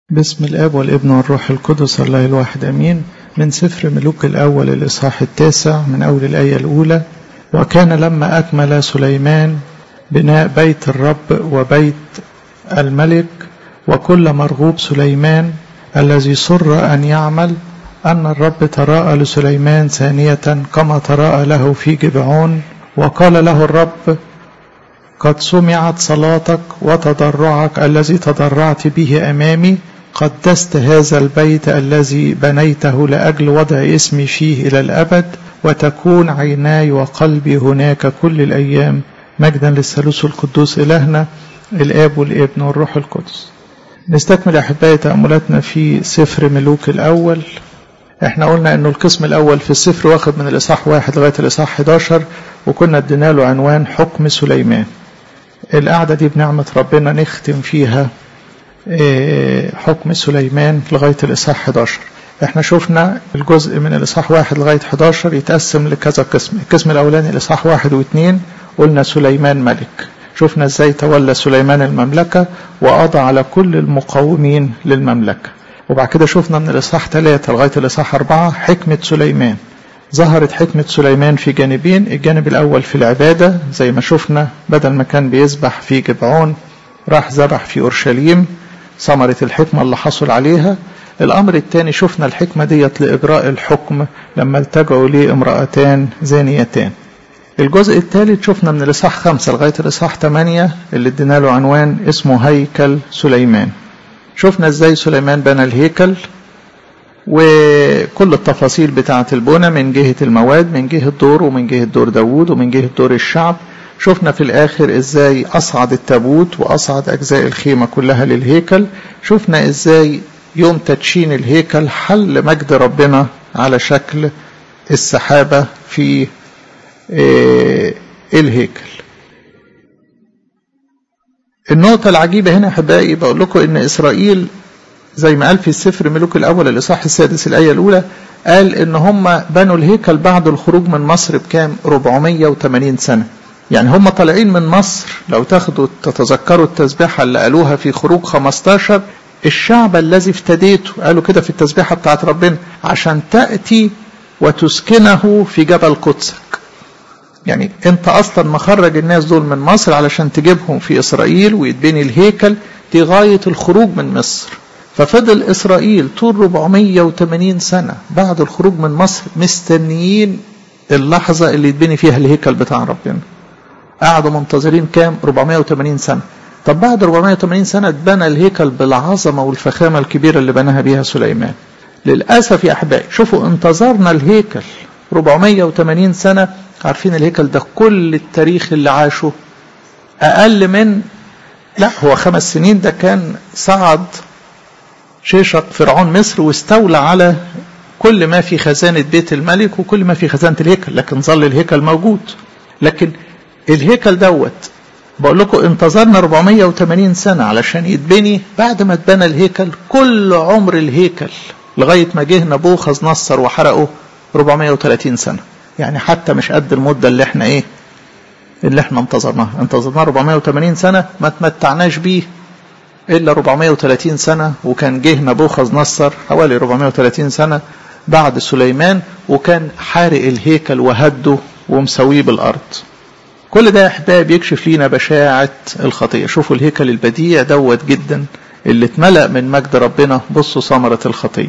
بسم الاب والابن والروح القدس الله الواحد امين من سفر ملوك الاول الاصحاح التاسع من اول الايه الاولى وكان لما اكمل سليمان بناء بيت الرب وبيت الملك وكل مرغوب سليمان الذي سر ان يعمل ان الرب تراءى لسليمان ثانيه كما تراءى له في جبعون وقال له الرب قد سمعت صلاتك وتضرعك الذي تضرعت به امامي قدست هذا البيت الذي بنيته لاجل وضع اسمي فيه الى الابد وتكون عيناي وقلبي هناك كل الايام مجدا للثالوث القدوس الهنا الاب والابن والروح القدس نستكمل احبائي تاملاتنا في سفر ملوك الاول احنا قلنا انه القسم الاول في السفر واخد من الاصحاح واحد لغايه الاصحاح 11 وكنا ادينا له عنوان حكم سليمان القعده دي بنعمه ربنا نختم فيها حكم سليمان لغايه الاصحاح 11 احنا شفنا الجزء من الاصحاح واحد لغايه 11 يتقسم لكذا قسم القسم الاولاني الاصحاح واحد واثنين قلنا سليمان ملك شفنا ازاي تولى سليمان المملكه وقضى على كل المقاومين للمملكه وبعد كده شفنا من الاصحاح ثلاثة لغايه الاصحاح أربعة حكمه سليمان ظهرت حكمة سليمان في جانبين الجانب الأول في العبادة زي ما شفنا بدل ما كان بيسبح في جبعون راح ذبح في أورشليم ثمرة الحكمة اللي حصل عليها الأمر الثاني شفنا الحكمة ديت لإجراء الحكم لما التجعوا ليه امرأتان زانيتان الجزء الثالث شفنا من الإصحاح خمسة لغاية الإصحاح ثمانية اللي ادينا له عنوان اسمه هيكل سليمان شفنا ازاي سليمان بنى الهيكل وكل التفاصيل بتاعة البنى من جهة المواد من جهة دور ومن جهة دور داوود ومن جهة دور الشعب شفنا في الآخر إزاي أصعد التابوت وأصعد أجزاء الخيمة كلها للهيكل شفنا إزاي يوم تدشين الهيكل حل مجد ربنا على شكل السحابة في الهيكل النقطة العجيبة هنا أحبائي بقول لكم إن إسرائيل زي ما قال في السفر ملوك الأول الإصحاح السادس الآية الأولى قال إن هم بنوا الهيكل بعد الخروج من مصر بكام 480 سنة يعني هم طالعين من مصر لو تاخدوا تتذكروا التسبيحة اللي قالوها في خروج 15 الشعب الذي افتديته قالوا كده في التسبيحة بتاعت ربنا عشان تأتي وتسكنه في جبل قدسك يعني انت اصلا مخرج الناس دول من مصر علشان تجيبهم في اسرائيل ويتبني الهيكل دي غاية الخروج من مصر ففضل اسرائيل طول 480 سنة بعد الخروج من مصر مستنيين اللحظة اللي يتبني فيها الهيكل بتاع ربنا قعدوا منتظرين كام 480 سنة طب بعد 480 سنة اتبنى الهيكل بالعظمة والفخامة الكبيرة اللي بناها بيها سليمان للأسف يا أحبائي شوفوا انتظرنا الهيكل 480 سنة عارفين الهيكل ده كل التاريخ اللي عاشه أقل من لا هو خمس سنين ده كان صعد شيشق فرعون مصر واستولى على كل ما في خزانة بيت الملك وكل ما في خزانة الهيكل لكن ظل الهيكل موجود لكن الهيكل دوت بقول لكم انتظرنا 480 سنة علشان يتبني بعد ما اتبنى الهيكل كل عمر الهيكل لغاية ما جه نبوخذ نصر وحرقه 430 سنة يعني حتى مش قد المدة اللي احنا ايه اللي احنا انتظرناها انتظرناه 480 سنة ما تمتعناش بيه إلا 430 سنة وكان جه نبوخذ نصر حوالي 430 سنة بعد سليمان وكان حارق الهيكل وهده ومسويه بالأرض كل ده يا احباب يكشف لينا بشاعة الخطية شوفوا الهيكل البديع دوت جدا اللي اتملأ من مجد ربنا بصوا ثمرة الخطية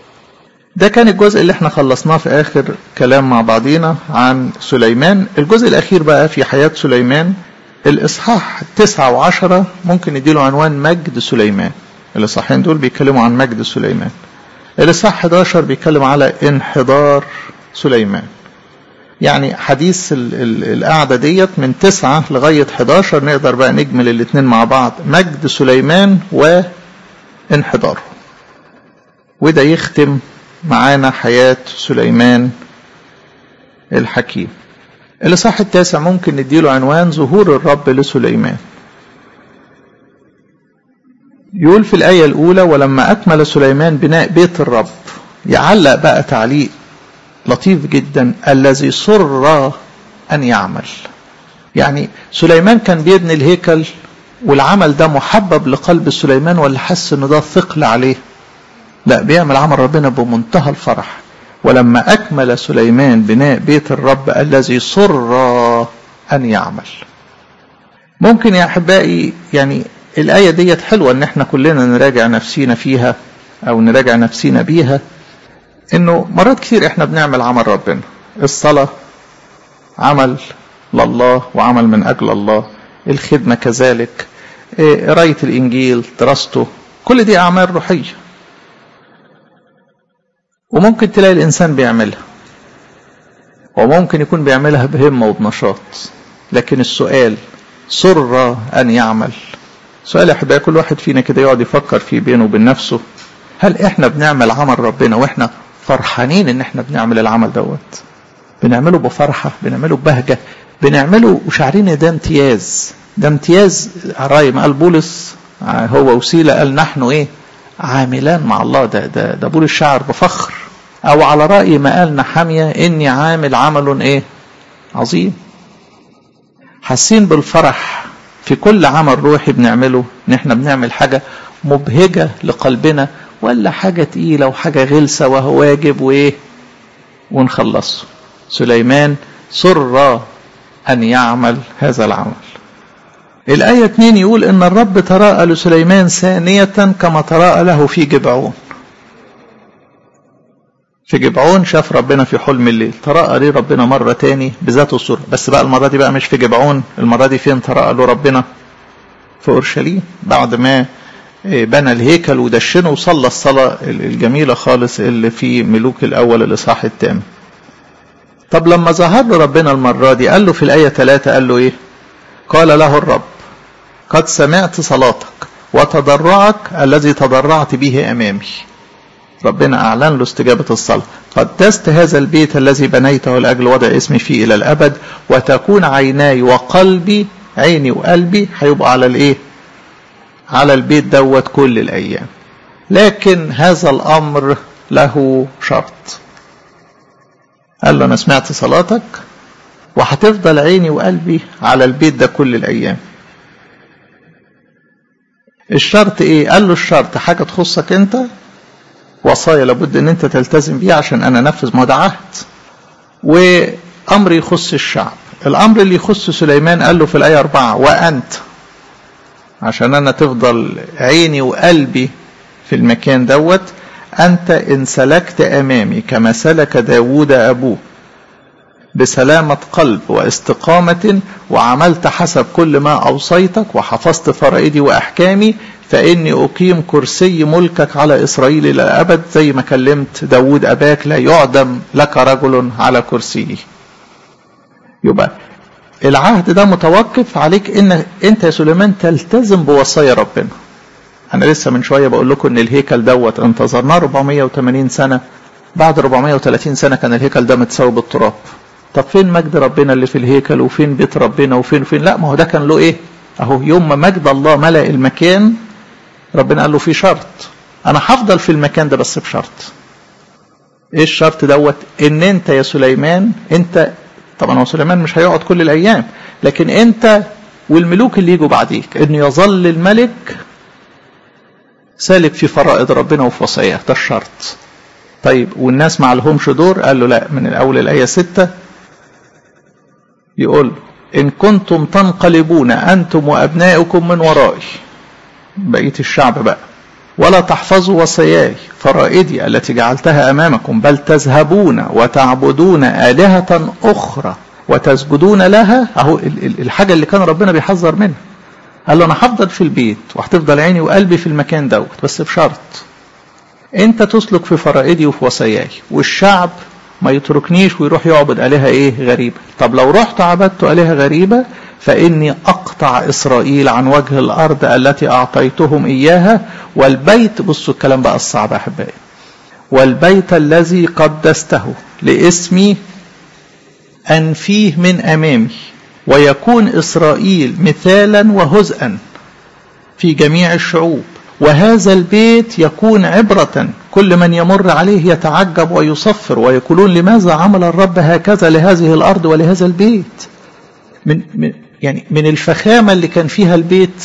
ده كان الجزء اللي احنا خلصناه في آخر كلام مع بعضينا عن سليمان الجزء الأخير بقى في حياة سليمان الإصحاح تسعة وعشرة ممكن نديله عنوان مجد سليمان الإصحاحين دول بيتكلموا عن مجد سليمان الإصحاح 11 بيتكلم على انحدار سليمان يعني حديث القعدة ديت من تسعة لغاية 11 نقدر بقى نجمل الاتنين مع بعض مجد سليمان وانحداره وده يختم معانا حياة سليمان الحكيم الإصحاح التاسع ممكن نديله عنوان ظهور الرب لسليمان يقول في الآية الأولى ولما أكمل سليمان بناء بيت الرب يعلق بقى تعليق لطيف جدا الذي سر أن يعمل يعني سليمان كان بيبني الهيكل والعمل ده محبب لقلب سليمان ولا حس ان ده ثقل عليه لا بيعمل عمل ربنا بمنتهى الفرح ولما أكمل سليمان بناء بيت الرب الذي سر أن يعمل ممكن يا أحبائي يعني الآية ديت حلوة إن إحنا كلنا نراجع نفسينا فيها أو نراجع نفسينا بيها إنه مرات كتير إحنا بنعمل عمل ربنا الصلاة عمل لله وعمل من أجل الله الخدمة كذلك قراية الإنجيل دراسته كل دي أعمال روحية وممكن تلاقي الإنسان بيعملها وممكن يكون بيعملها بهمة وبنشاط لكن السؤال سر أن يعمل سؤال يا أحبائي كل واحد فينا كده يقعد يفكر فيه بينه وبين نفسه هل إحنا بنعمل عمل ربنا وإحنا فرحانين إن إحنا بنعمل العمل دوت بنعمله بفرحة بنعمله ببهجة بنعمله وشعرين ده امتياز ده امتياز راي ما قال بولس هو وسيلة قال نحن إيه عاملان مع الله ده ده ده بول الشعر بفخر او على راي ما قال نحاميه اني عامل عمل ايه عظيم حاسين بالفرح في كل عمل روحي بنعمله ان احنا بنعمل حاجه مبهجه لقلبنا ولا حاجه تقيله وحاجه غلسه وهو واجب وايه ونخلصه سليمان سر ان يعمل هذا العمل الآية 2 يقول إن الرب تراءى لسليمان ثانية كما تراءى له في جبعون في جبعون شاف ربنا في حلم الليل تراءى ليه ربنا مرة تاني بذات الصورة بس بقى المرة دي بقى مش في جبعون المرة دي فين تراءى له ربنا في أورشليم بعد ما بنى الهيكل ودشنه وصلى الصلاة الجميلة خالص اللي في ملوك الأول الإصحاح الثامن طب لما ظهر له ربنا المرة دي قال له في الآية 3 قال له إيه قال له الرب قد سمعت صلاتك وتضرعك الذي تضرعت به امامي ربنا اعلن له استجابه الصلاه قدست هذا البيت الذي بنيته لاجل وضع اسمي فيه الى الابد وتكون عيناي وقلبي عيني وقلبي هيبقى على الايه على البيت دوت كل الايام لكن هذا الامر له شرط قال له انا سمعت صلاتك وهتفضل عيني وقلبي على البيت ده كل الايام الشرط ايه قال له الشرط حاجه تخصك انت وصايا لابد ان انت تلتزم بيها عشان انا انفذ ما ده عهد وامر يخص الشعب الامر اللي يخص سليمان قال له في الايه أربعة وانت عشان انا تفضل عيني وقلبي في المكان دوت انت ان سلكت امامي كما سلك داوود ابوه بسلامة قلب واستقامة وعملت حسب كل ما أوصيتك وحفظت فرائدي وأحكامي فإني أقيم كرسي ملكك على إسرائيل إلى الأبد زي ما كلمت داود أباك لا يعدم لك رجل على كرسيه يبقى العهد ده متوقف عليك ان انت يا سليمان تلتزم بوصايا ربنا انا لسه من شويه بقول لكم ان الهيكل دوت انتظرناه 480 سنه بعد 430 سنه كان الهيكل ده متساوي بالتراب طب فين مجد ربنا اللي في الهيكل وفين بيت ربنا وفين وفين لا ما هو ده كان له ايه اهو يوم ما مجد الله ملأ المكان ربنا قال له في شرط انا هفضل في المكان ده بس بشرط ايه الشرط دوت ان انت يا سليمان انت طبعا هو سليمان مش هيقعد كل الايام لكن انت والملوك اللي يجوا بعديك ان يظل الملك سالك في فرائض ربنا وفي وصاياه ده الشرط طيب والناس ما لهمش دور قال له لا من الاول الايه ستة يقول ان كنتم تنقلبون انتم وابنائكم من ورائي بقيه الشعب بقى ولا تحفظوا وصاياي فرائدي التي جعلتها امامكم بل تذهبون وتعبدون الهه اخرى وتسجدون لها اهو الحاجه اللي كان ربنا بيحذر منها قال له انا هفضل في البيت وهتفضل عيني وقلبي في المكان دوت بس بشرط انت تسلك في فرائدي وفي وصاياي والشعب ما يتركنيش ويروح يعبد آلهة ايه غريبة طب لو رحت عبدت آلهة غريبة فإني أقطع إسرائيل عن وجه الأرض التي أعطيتهم إياها والبيت بصوا الكلام بقى الصعب أحبائي والبيت الذي قدسته لاسمي أنفيه من أمامي ويكون إسرائيل مثالا وهزءا في جميع الشعوب وهذا البيت يكون عبرة كل من يمر عليه يتعجب ويصفر ويقولون لماذا عمل الرب هكذا لهذه الأرض ولهذا البيت من, من يعني من الفخامة اللي كان فيها البيت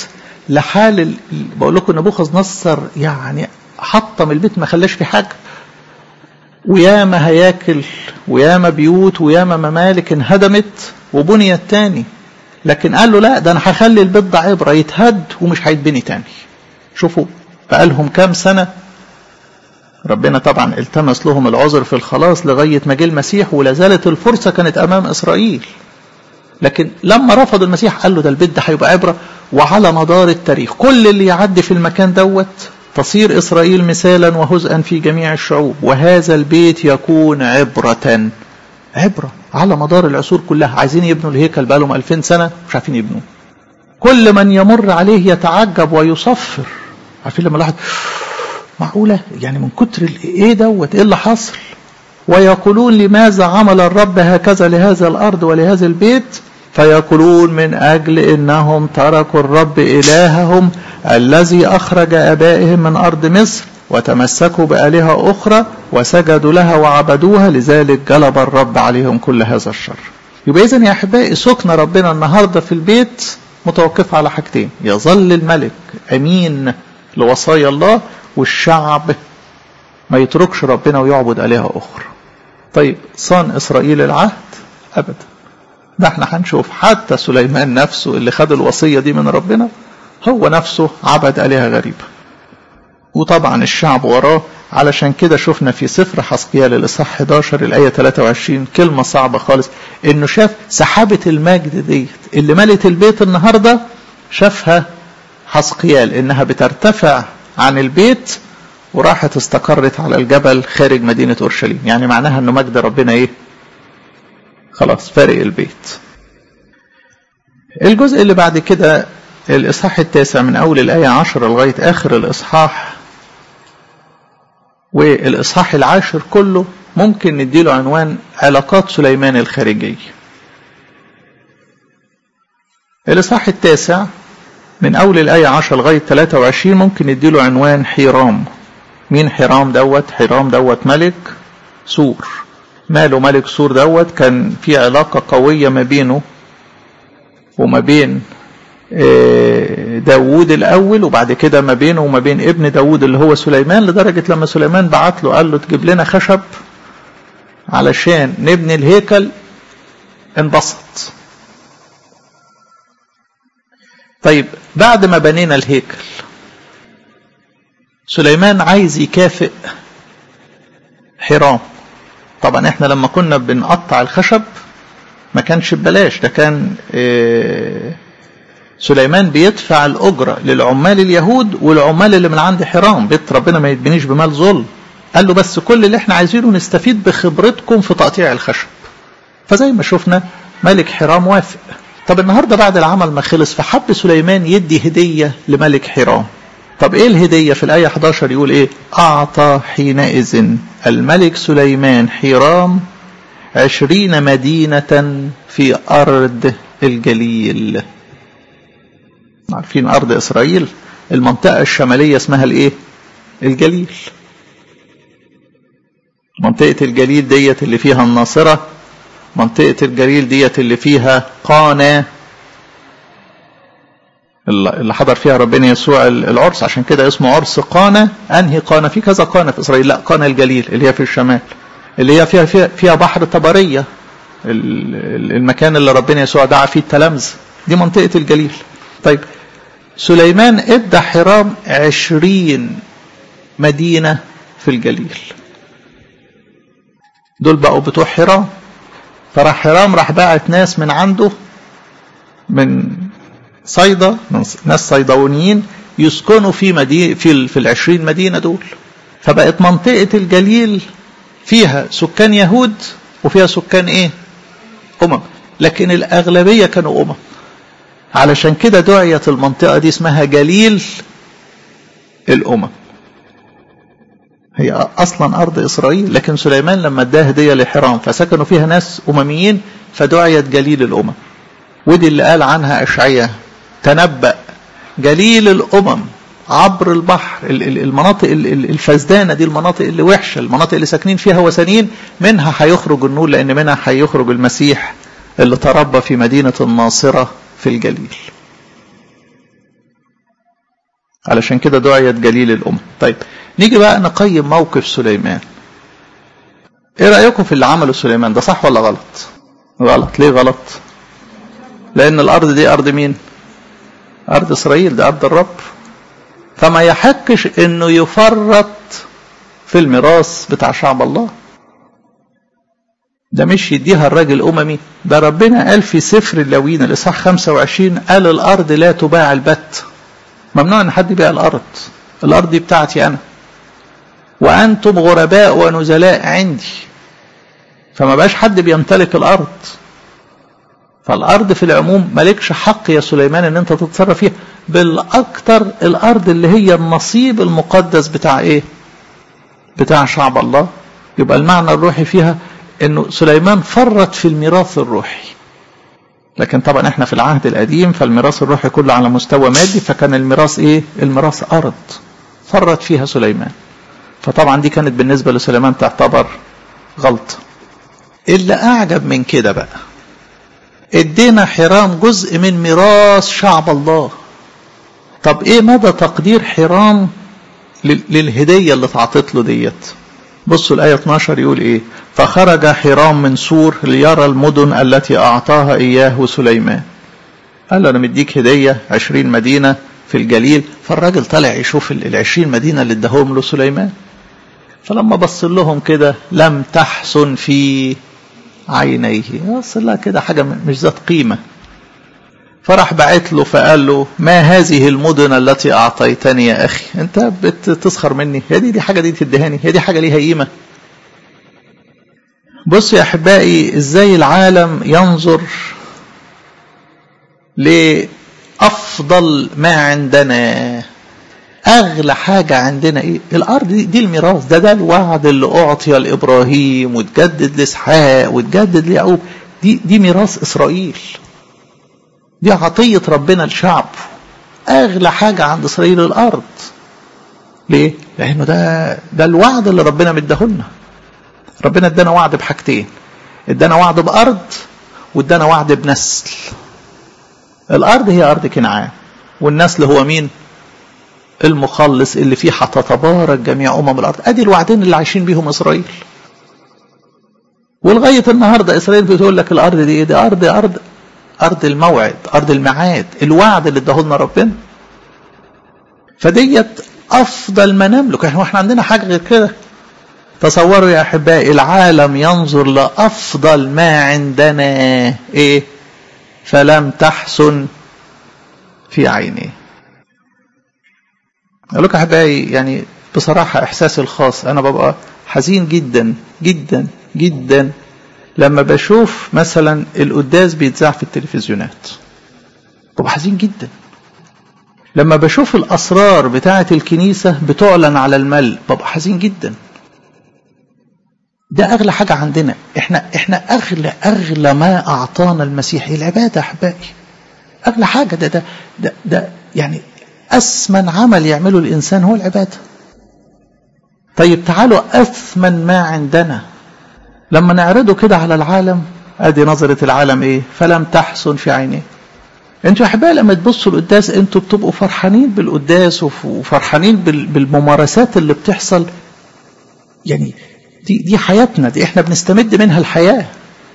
لحال ال... بقول لكم نبوخذ نصر يعني حطم البيت ما خلاش في حاجه وياما هياكل وياما بيوت وياما ممالك انهدمت وبنيت تاني لكن قال له لا ده انا هخلي البيت ده عبره يتهد ومش هيتبني تاني شوفوا بقالهم كام سنه ربنا طبعا التمس لهم العذر في الخلاص لغايه ما جه المسيح ولا زالت الفرصه كانت امام اسرائيل لكن لما رفض المسيح قال له ده البيت ده هيبقى عبره وعلى مدار التاريخ كل اللي يعدي في المكان دوت تصير اسرائيل مثالا وهزءا في جميع الشعوب وهذا البيت يكون عبره عبره على مدار العصور كلها عايزين يبنوا الهيكل بقالهم 2000 سنه مش عارفين يبنوه كل من يمر عليه يتعجب ويصفر عارفين لما الواحد معقوله يعني من كتر ايه دوت ايه اللي حصل ويقولون لماذا عمل الرب هكذا لهذا الارض ولهذا البيت فيقولون من اجل انهم تركوا الرب الههم الذي اخرج ابائهم من ارض مصر وتمسكوا بالهه اخرى وسجدوا لها وعبدوها لذلك جلب الرب عليهم كل هذا الشر يبقى اذا يا احبائي سكن ربنا النهارده في البيت متوقفه على حاجتين يظل الملك امين لوصايا الله والشعب ما يتركش ربنا ويعبد آلهة أخرى طيب صان إسرائيل العهد أبدا ده احنا هنشوف حتى سليمان نفسه اللي خد الوصية دي من ربنا هو نفسه عبد آلهة غريبة وطبعا الشعب وراه علشان كده شفنا في سفر حسقيال الإصحاح 11 الآية 23 كلمة صعبة خالص إنه شاف سحابة المجد ديت اللي ملت البيت النهاردة شافها حسقيال إنها بترتفع عن البيت وراحت استقرت على الجبل خارج مدينة أورشليم يعني معناها أنه مجد ربنا إيه خلاص فارق البيت الجزء اللي بعد كده الإصحاح التاسع من أول الآية عشر لغاية آخر الإصحاح والإصحاح العاشر كله ممكن نديله عنوان علاقات سليمان الخارجية الإصحاح التاسع من أول الآية 10 لغاية 23 ممكن نديله عنوان حيرام مين حرام دوت حرام دوت ملك سور ماله ملك سور دوت كان في علاقة قوية ما بينه وما بين داوود الأول وبعد كده ما بينه وما بين ابن داوود اللي هو سليمان لدرجة لما سليمان بعت له قال له تجيب لنا خشب علشان نبني الهيكل انبسط طيب بعد ما بنينا الهيكل سليمان عايز يكافئ حرام طبعا احنا لما كنا بنقطع الخشب ما كانش ببلاش ده كان اه سليمان بيدفع الأجرة للعمال اليهود والعمال اللي من عند حرام بيت ربنا ما يتبنيش بمال ظلم قال له بس كل اللي احنا عايزينه نستفيد بخبرتكم في تقطيع الخشب فزي ما شفنا ملك حرام وافق طب النهاردة بعد العمل ما خلص فحب سليمان يدي هدية لملك حرام طب ايه الهدية في الآية 11 يقول ايه أعطى حينئذ الملك سليمان حرام عشرين مدينة في أرض الجليل عارفين أرض إسرائيل المنطقة الشمالية اسمها الايه الجليل منطقة الجليل ديت اللي فيها الناصرة منطقة الجليل ديت اللي فيها قانا اللي حضر فيها ربنا يسوع العرس عشان كده اسمه عرس قانا انهي قانا في كذا قانا في اسرائيل لا قانا الجليل اللي هي في الشمال اللي هي فيها فيها, فيها بحر طبريه المكان اللي ربنا يسوع دعا فيه التلامذه دي منطقه الجليل طيب سليمان ادى حرام عشرين مدينه في الجليل دول بقوا بتوع حرام فراح حرام راح باعت ناس من عنده من صيدا ناس صيدونيين يسكنوا في مدينة في في العشرين مدينة دول فبقت منطقة الجليل فيها سكان يهود وفيها سكان ايه أمم لكن الأغلبية كانوا أمم علشان كده دعيت المنطقة دي اسمها جليل الأمم هي أصلا أرض إسرائيل لكن سليمان لما اداه هدية لحرام فسكنوا فيها ناس أمميين فدعيت جليل الأمم ودي اللي قال عنها أشعية تنبأ جليل الأمم عبر البحر المناطق الفزدانة دي المناطق اللي وحشة المناطق اللي ساكنين فيها وثنيين منها هيخرج النور لأن منها هيخرج المسيح اللي تربى في مدينة الناصرة في الجليل علشان كده دعيت جليل الأم طيب نيجي بقى نقيم موقف سليمان ايه رأيكم في اللي عمله سليمان ده صح ولا غلط غلط ليه غلط لأن الأرض دي أرض مين أرض إسرائيل ده أرض الرب فما يحقش إنه يفرط في الميراث بتاع شعب الله ده مش يديها الراجل أممي ده ربنا قال في سفر اللاويين الإصحاح 25 قال الأرض لا تباع البت ممنوع إن حد يبيع الأرض الأرض دي بتاعتي أنا وأنتم غرباء ونزلاء عندي فما بقاش حد بيمتلك الأرض فالأرض في العموم مالكش حق يا سليمان إن أنت تتصرف فيها بالأكثر الأرض اللي هي النصيب المقدس بتاع إيه؟ بتاع شعب الله يبقى المعنى الروحي فيها إنه سليمان فرط في الميراث الروحي لكن طبعا احنا في العهد القديم فالميراث الروحي كله على مستوى مادي فكان الميراث ايه؟ الميراث أرض فرط فيها سليمان فطبعا دي كانت بالنسبة لسليمان تعتبر غلطة اللي أعجب من كده بقى ادينا حرام جزء من ميراث شعب الله طب ايه مدى تقدير حرام للهدية اللي اتعطت له ديت بصوا الآية 12 يقول ايه فخرج حرام من سور ليرى المدن التي أعطاها إياه سليمان قال له أنا مديك هدية عشرين مدينة في الجليل فالراجل طالع يشوف العشرين مدينة اللي اداهم له سليمان فلما بص لهم كده لم تحسن في عينيه بص لها كده حاجة مش ذات قيمة فراح بعت له فقال له ما هذه المدن التي أعطيتني يا أخي أنت بتسخر مني هي دي, دي حاجة دي تدهاني هي دي حاجة ليها قيمة بص يا أحبائي إزاي العالم ينظر لأفضل ما عندنا أغلى حاجة عندنا إيه؟ الأرض دي, دي الميراث ده ده الوعد اللي أعطي لإبراهيم وتجدد لإسحاق وتجدد ليعقوب دي دي ميراث إسرائيل دي عطية ربنا لشعبه أغلى حاجة عند إسرائيل الأرض ليه؟ لأنه ده ده الوعد اللي ربنا مديهولنا ربنا ادانا وعد بحاجتين ادانا وعد بأرض وادانا وعد بنسل الأرض هي أرض كنعان والنسل هو مين؟ المخلص اللي فيه هتتبارك جميع أمم الأرض أدي الوعدين اللي عايشين بيهم إسرائيل ولغاية النهاردة إسرائيل بتقول لك الأرض دي إيه؟ دي أرض أرض أرض الموعد أرض الميعاد الوعد اللي اداهولنا ربنا فديت أفضل ما نملك احنا احنا عندنا حاجة غير كده تصوروا يا أحبائي العالم ينظر لأفضل ما عندنا إيه فلم تحسن في عينيه أقول لك أحبائي يعني بصراحة إحساسي الخاص أنا ببقى حزين جدا جدا جدا لما بشوف مثلا القداس بيتذاع في التلفزيونات ببقى حزين جدا لما بشوف الأسرار بتاعة الكنيسة بتعلن على المل ببقى حزين جدا ده أغلى حاجة عندنا إحنا إحنا أغلى أغلى ما أعطانا المسيح العبادة أحبائي أغلى حاجة ده ده ده, ده يعني أثمن عمل يعمله الإنسان هو العبادة طيب تعالوا أثمن ما عندنا لما نعرضه كده على العالم ادي نظرة العالم ايه فلم تحسن في عينيه انتوا يا احبائي لما تبصوا القداس انتوا بتبقوا فرحانين بالقداس وفرحانين بالممارسات اللي بتحصل يعني دي دي حياتنا دي احنا بنستمد منها الحياة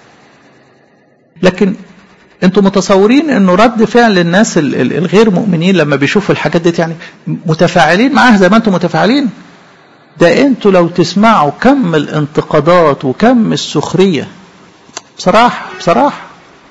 لكن انتوا متصورين انه رد فعل الناس الغير مؤمنين لما بيشوفوا الحاجات دي يعني متفاعلين معاها زي ما انتم متفاعلين ده انتوا لو تسمعوا كم الانتقادات وكم السخرية بصراحة بصراحة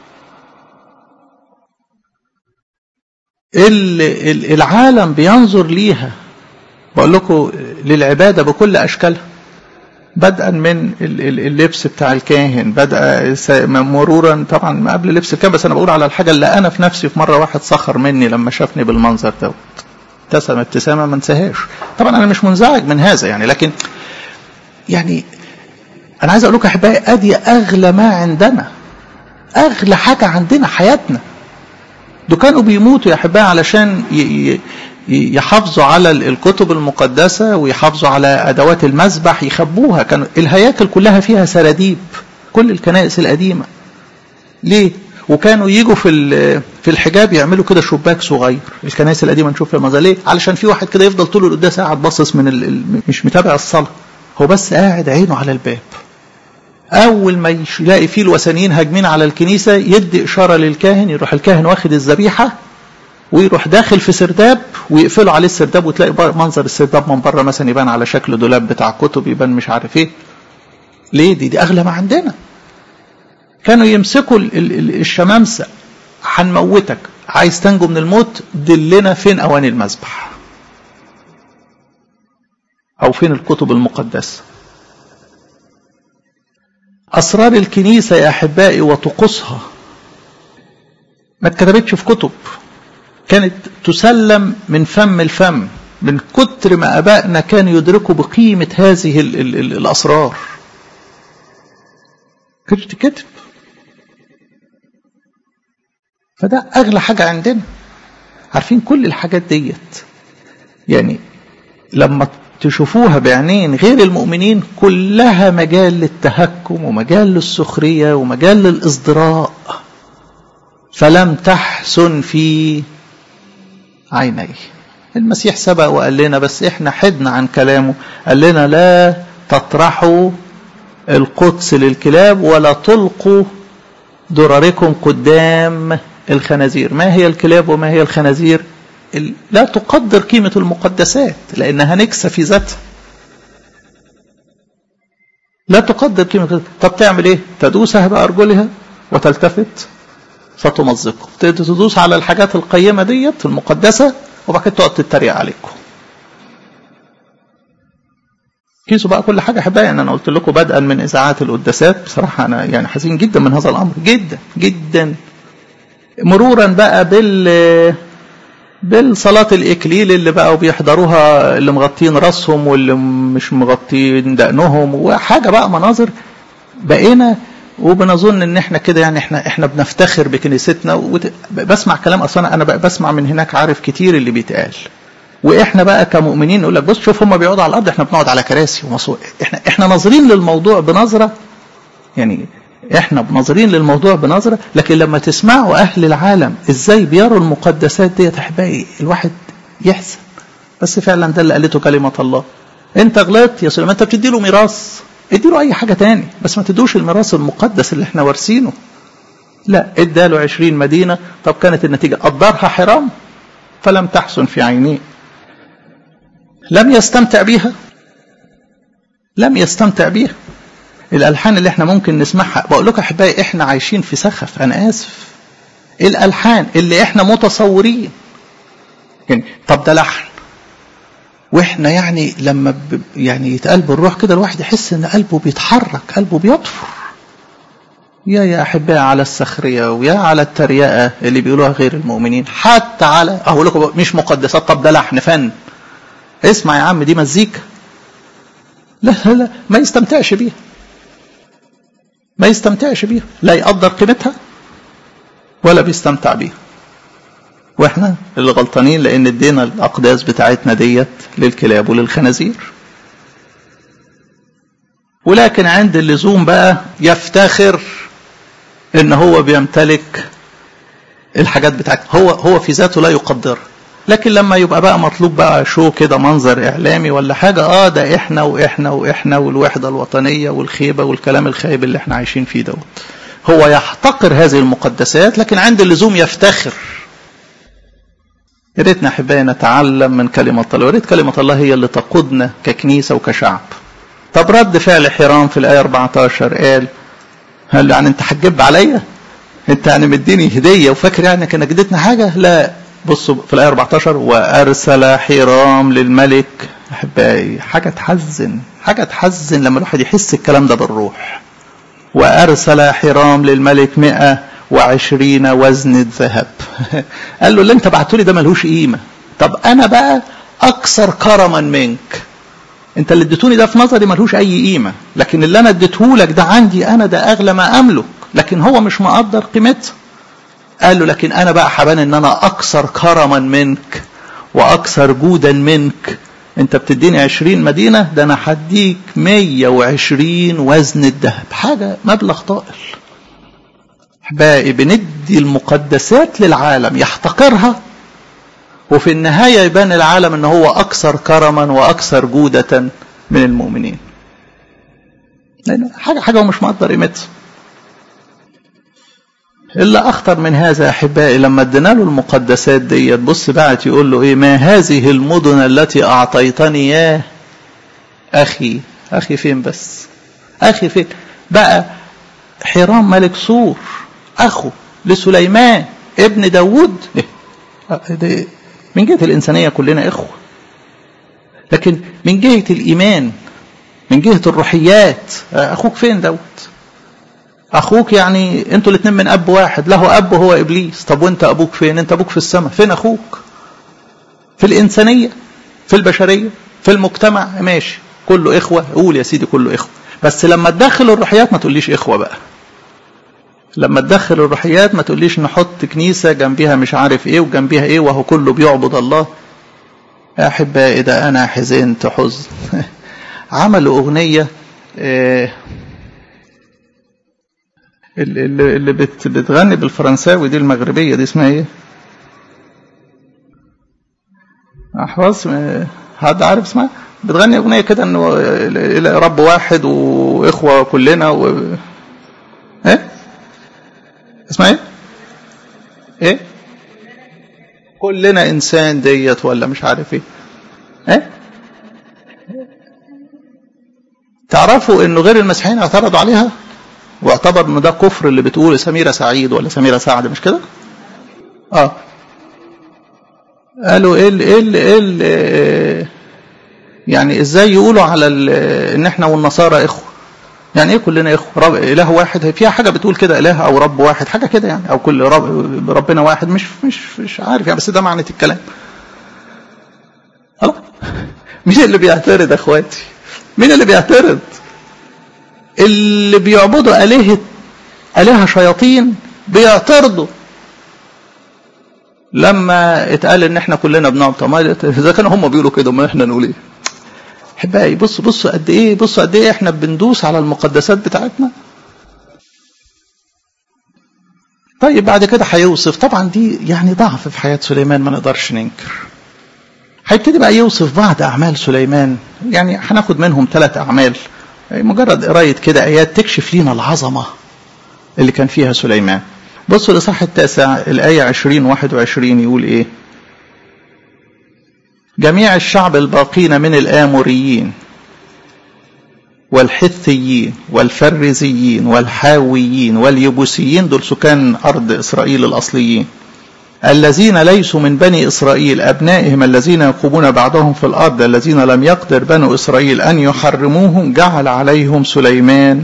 العالم بينظر ليها بقول لكم للعبادة بكل أشكالها بدءا من اللبس بتاع الكاهن بدأ مرورا طبعا ما قبل لبس الكاهن بس انا بقول على الحاجه اللي انا في نفسي في مره واحد سخر مني لما شافني بالمنظر دوت ابتسم ابتسامه ما انساهاش طبعا انا مش منزعج من هذا يعني لكن يعني انا عايز اقول لكم احبائي ادي اغلى ما عندنا اغلى حاجه عندنا حياتنا دول كانوا بيموتوا يا احبائي علشان يحافظوا على الكتب المقدسه ويحافظوا على ادوات المذبح يخبوها كانوا الهياكل كلها فيها سراديب كل الكنائس القديمه ليه وكانوا يجوا في في الحجاب يعملوا كده شباك صغير الكنائس القديمه نشوف فيها ليه علشان في واحد كده يفضل طول القداس قاعد باصص من ال... مش متابع الصلاه هو بس قاعد عينه على الباب اول ما يلاقي فيه الوثنيين هاجمين على الكنيسه يدي اشاره للكاهن يروح الكاهن واخد الذبيحه ويروح داخل في سرداب ويقفلوا عليه السرداب وتلاقي منظر السرداب من بره مثلا يبان على شكل دولاب بتاع كتب يبان مش عارف ايه ليه دي دي اغلى ما عندنا كانوا يمسكوا الشمامسه هنموتك عايز تنجو من الموت دلنا فين اواني المذبح او فين الكتب المقدسه اسرار الكنيسه يا احبائي وطقوسها ما اتكتبتش في كتب كانت تسلم من فم الفم من كتر ما ابائنا كانوا يدركوا بقيمه هذه ال ال ال الاسرار كانت تكتب فده اغلى حاجه عندنا عارفين كل الحاجات ديت يعني لما تشوفوها بعينين غير المؤمنين كلها مجال للتهكم ومجال للسخريه ومجال للازدراء فلم تحسن في عينيه المسيح سبق وقال لنا بس احنا حدنا عن كلامه قال لنا لا تطرحوا القدس للكلاب ولا تلقوا درركم قدام الخنازير ما هي الكلاب وما هي الخنازير لا تقدر قيمة المقدسات لأنها نكسة في ذاتها لا تقدر قيمة طب تعمل ايه تدوسها بأرجلها وتلتفت فتمزقه تدوس على الحاجات القيمة ديت المقدسة وبعد كده تقعد تتريق عليكم قيسوا بقى كل حاجة أحبائي يعني أنا قلت لكم بدءا من إذاعات القداسات بصراحة أنا يعني حزين جدا من هذا الأمر جدا جدا مرورا بقى بال بالصلاة الإكليل اللي بقوا بيحضروها اللي مغطين راسهم واللي مش مغطين دقنهم وحاجة بقى مناظر بقينا وبنظن ان احنا كده يعني احنا احنا بنفتخر بكنيستنا وت... بسمع كلام اصلا انا بقى بسمع من هناك عارف كتير اللي بيتقال واحنا بقى كمؤمنين نقول لك بص شوف هم بيقعدوا على الارض احنا بنقعد على كراسي ومصور احنا احنا ناظرين للموضوع بنظره يعني احنا ناظرين للموضوع بنظره لكن لما تسمعوا اهل العالم ازاي بيروا المقدسات ديت احبائي الواحد يحزن بس فعلا ده اللي قالته كلمه الله انت غلطت يا سليمان انت بتدي له ميراث اديله اي حاجه تاني بس ما تدوش الميراث المقدس اللي احنا وارثينه لا اداله عشرين مدينه طب كانت النتيجه قدرها حرام فلم تحسن في عينيه لم يستمتع بيها لم يستمتع بيها الالحان اللي احنا ممكن نسمعها بقول لكم احبائي احنا عايشين في سخف انا اسف الالحان اللي احنا متصورين يعني طب ده لحن واحنا يعني لما ب يعني يتقال بالروح كده الواحد يحس ان قلبه بيتحرك قلبه بيطفر يا يا احبائي على السخريه ويا على التريقه اللي بيقولوها غير المؤمنين حتى على اقول لكم مش مقدسات طب ده لحن فن اسمع يا عم دي مزيكا لا لا لا ما يستمتعش بيها ما يستمتعش بيها لا يقدر قيمتها ولا بيستمتع بيها واحنا اللي غلطانين لان ادينا الاقداس بتاعتنا ديت للكلاب وللخنازير ولكن عند اللزوم بقى يفتخر ان هو بيمتلك الحاجات بتاعته هو هو في ذاته لا يقدرها لكن لما يبقى بقى مطلوب بقى شو كده منظر اعلامي ولا حاجه اه ده احنا واحنا واحنا والوحده الوطنيه والخيبه والكلام الخايب اللي احنا عايشين فيه دوت هو يحتقر هذه المقدسات لكن عند اللزوم يفتخر يا ريتنا احبائي نتعلم من كلمه الله يا ريت كلمه الله هي اللي تقودنا ككنيسه وكشعب طب رد فعل حرام في الايه 14 قال قال يعني انت هتجب عليا انت يعني مديني هديه وفاكر يعني انك اديتنا حاجه لا بصوا في الآية 14 وأرسل حرام للملك أحبائي حاجة تحزن حاجة تحزن لما الواحد يحس الكلام ده بالروح وأرسل حرام للملك مئة وعشرين وزن ذهب قال له اللي انت بعتولي ده ملهوش قيمة طب أنا بقى أكثر كرما منك انت اللي اديتوني ده في نظري ملهوش أي قيمة لكن اللي أنا اديتهولك ده عندي أنا ده أغلى ما أملك لكن هو مش مقدر قيمتها قال له لكن انا بقى حبان ان انا اكثر كرما منك واكثر جودا منك انت بتديني عشرين مدينة ده انا هديك مية وعشرين وزن الذهب حاجة مبلغ طائل احبائي بندي المقدسات للعالم يحتقرها وفي النهاية يبان العالم ان هو اكثر كرما واكثر جودة من المؤمنين لأن حاجة حاجة هو مش مقدر قيمتها إلا أخطر من هذا يا أحبائي لما ادينا له المقدسات دي تبص بعت يقول له إيه ما هذه المدن التي أعطيتني يا أخي أخي فين بس أخي فين بقى حرام ملك سور أخو لسليمان ابن داود إيه؟ من جهة الإنسانية كلنا إخوة لكن من جهة الإيمان من جهة الروحيات أخوك فين دوت أخوك يعني أنتوا الاثنين من أب واحد له أب هو إبليس طب وأنت أبوك فين أنت أبوك في السماء فين أخوك في الإنسانية في البشرية في المجتمع ماشي كله إخوة قول يا سيدي كله إخوة بس لما تدخل الروحيات ما تقوليش إخوة بقى لما تدخل الروحيات ما تقوليش نحط كنيسة جنبيها مش عارف ايه وجنبيها ايه وهو كله بيعبد الله يا أحبائي ده أنا حزنت حزن عملوا أغنية إيه اللي, اللي بت بتغني بالفرنساوي دي المغربية دي اسمها ايه؟ أحواز حد عارف اسمها؟ بتغني أغنية كده إنه رب واحد وإخوة كلنا و إيه؟ اسمها ايه؟ ايه؟ كلنا انسان ديت ولا مش عارف ايه؟ ايه؟ تعرفوا انه غير المسيحيين اعترضوا عليها واعتبر انه ده كفر اللي بتقول سميرة سعيد ولا سميرة سعد مش كده؟ اه قالوا ايه ال ايه ال ايه ال يعني ازاي يقولوا على ان احنا والنصارى اخوه يعني ايه كلنا اخوه رب اله واحد فيها حاجه بتقول كده اله او رب واحد حاجه كده يعني او كل رب ربنا واحد مش مش مش عارف يعني بس ده معنى الكلام خلاص مين اللي بيعترض اخواتي مين اللي بيعترض اللي بيعبدوا الهه الهه شياطين بيعترضوا لما اتقال ان احنا كلنا بنعبد ما اذا كانوا هم بيقولوا كده ما احنا نقول ايه احبائي بصوا بصوا قد ايه بصوا قد ايه احنا بندوس على المقدسات بتاعتنا طيب بعد كده هيوصف طبعا دي يعني ضعف في حياه سليمان ما نقدرش ننكر هيبتدي بقى يوصف بعض اعمال سليمان يعني هناخد منهم ثلاث اعمال مجرد قرايه كده ايات تكشف لنا العظمه اللي كان فيها سليمان بصوا الاصحاح التاسع الايه 20 21 يقول ايه جميع الشعب الباقين من الآموريين والحثيين والفرزيين والحاويين واليبوسيين دول سكان أرض إسرائيل الأصليين الذين ليسوا من بني إسرائيل أبنائهم الذين يقومون بعضهم في الأرض الذين لم يقدر بنو إسرائيل أن يحرموهم جعل عليهم سليمان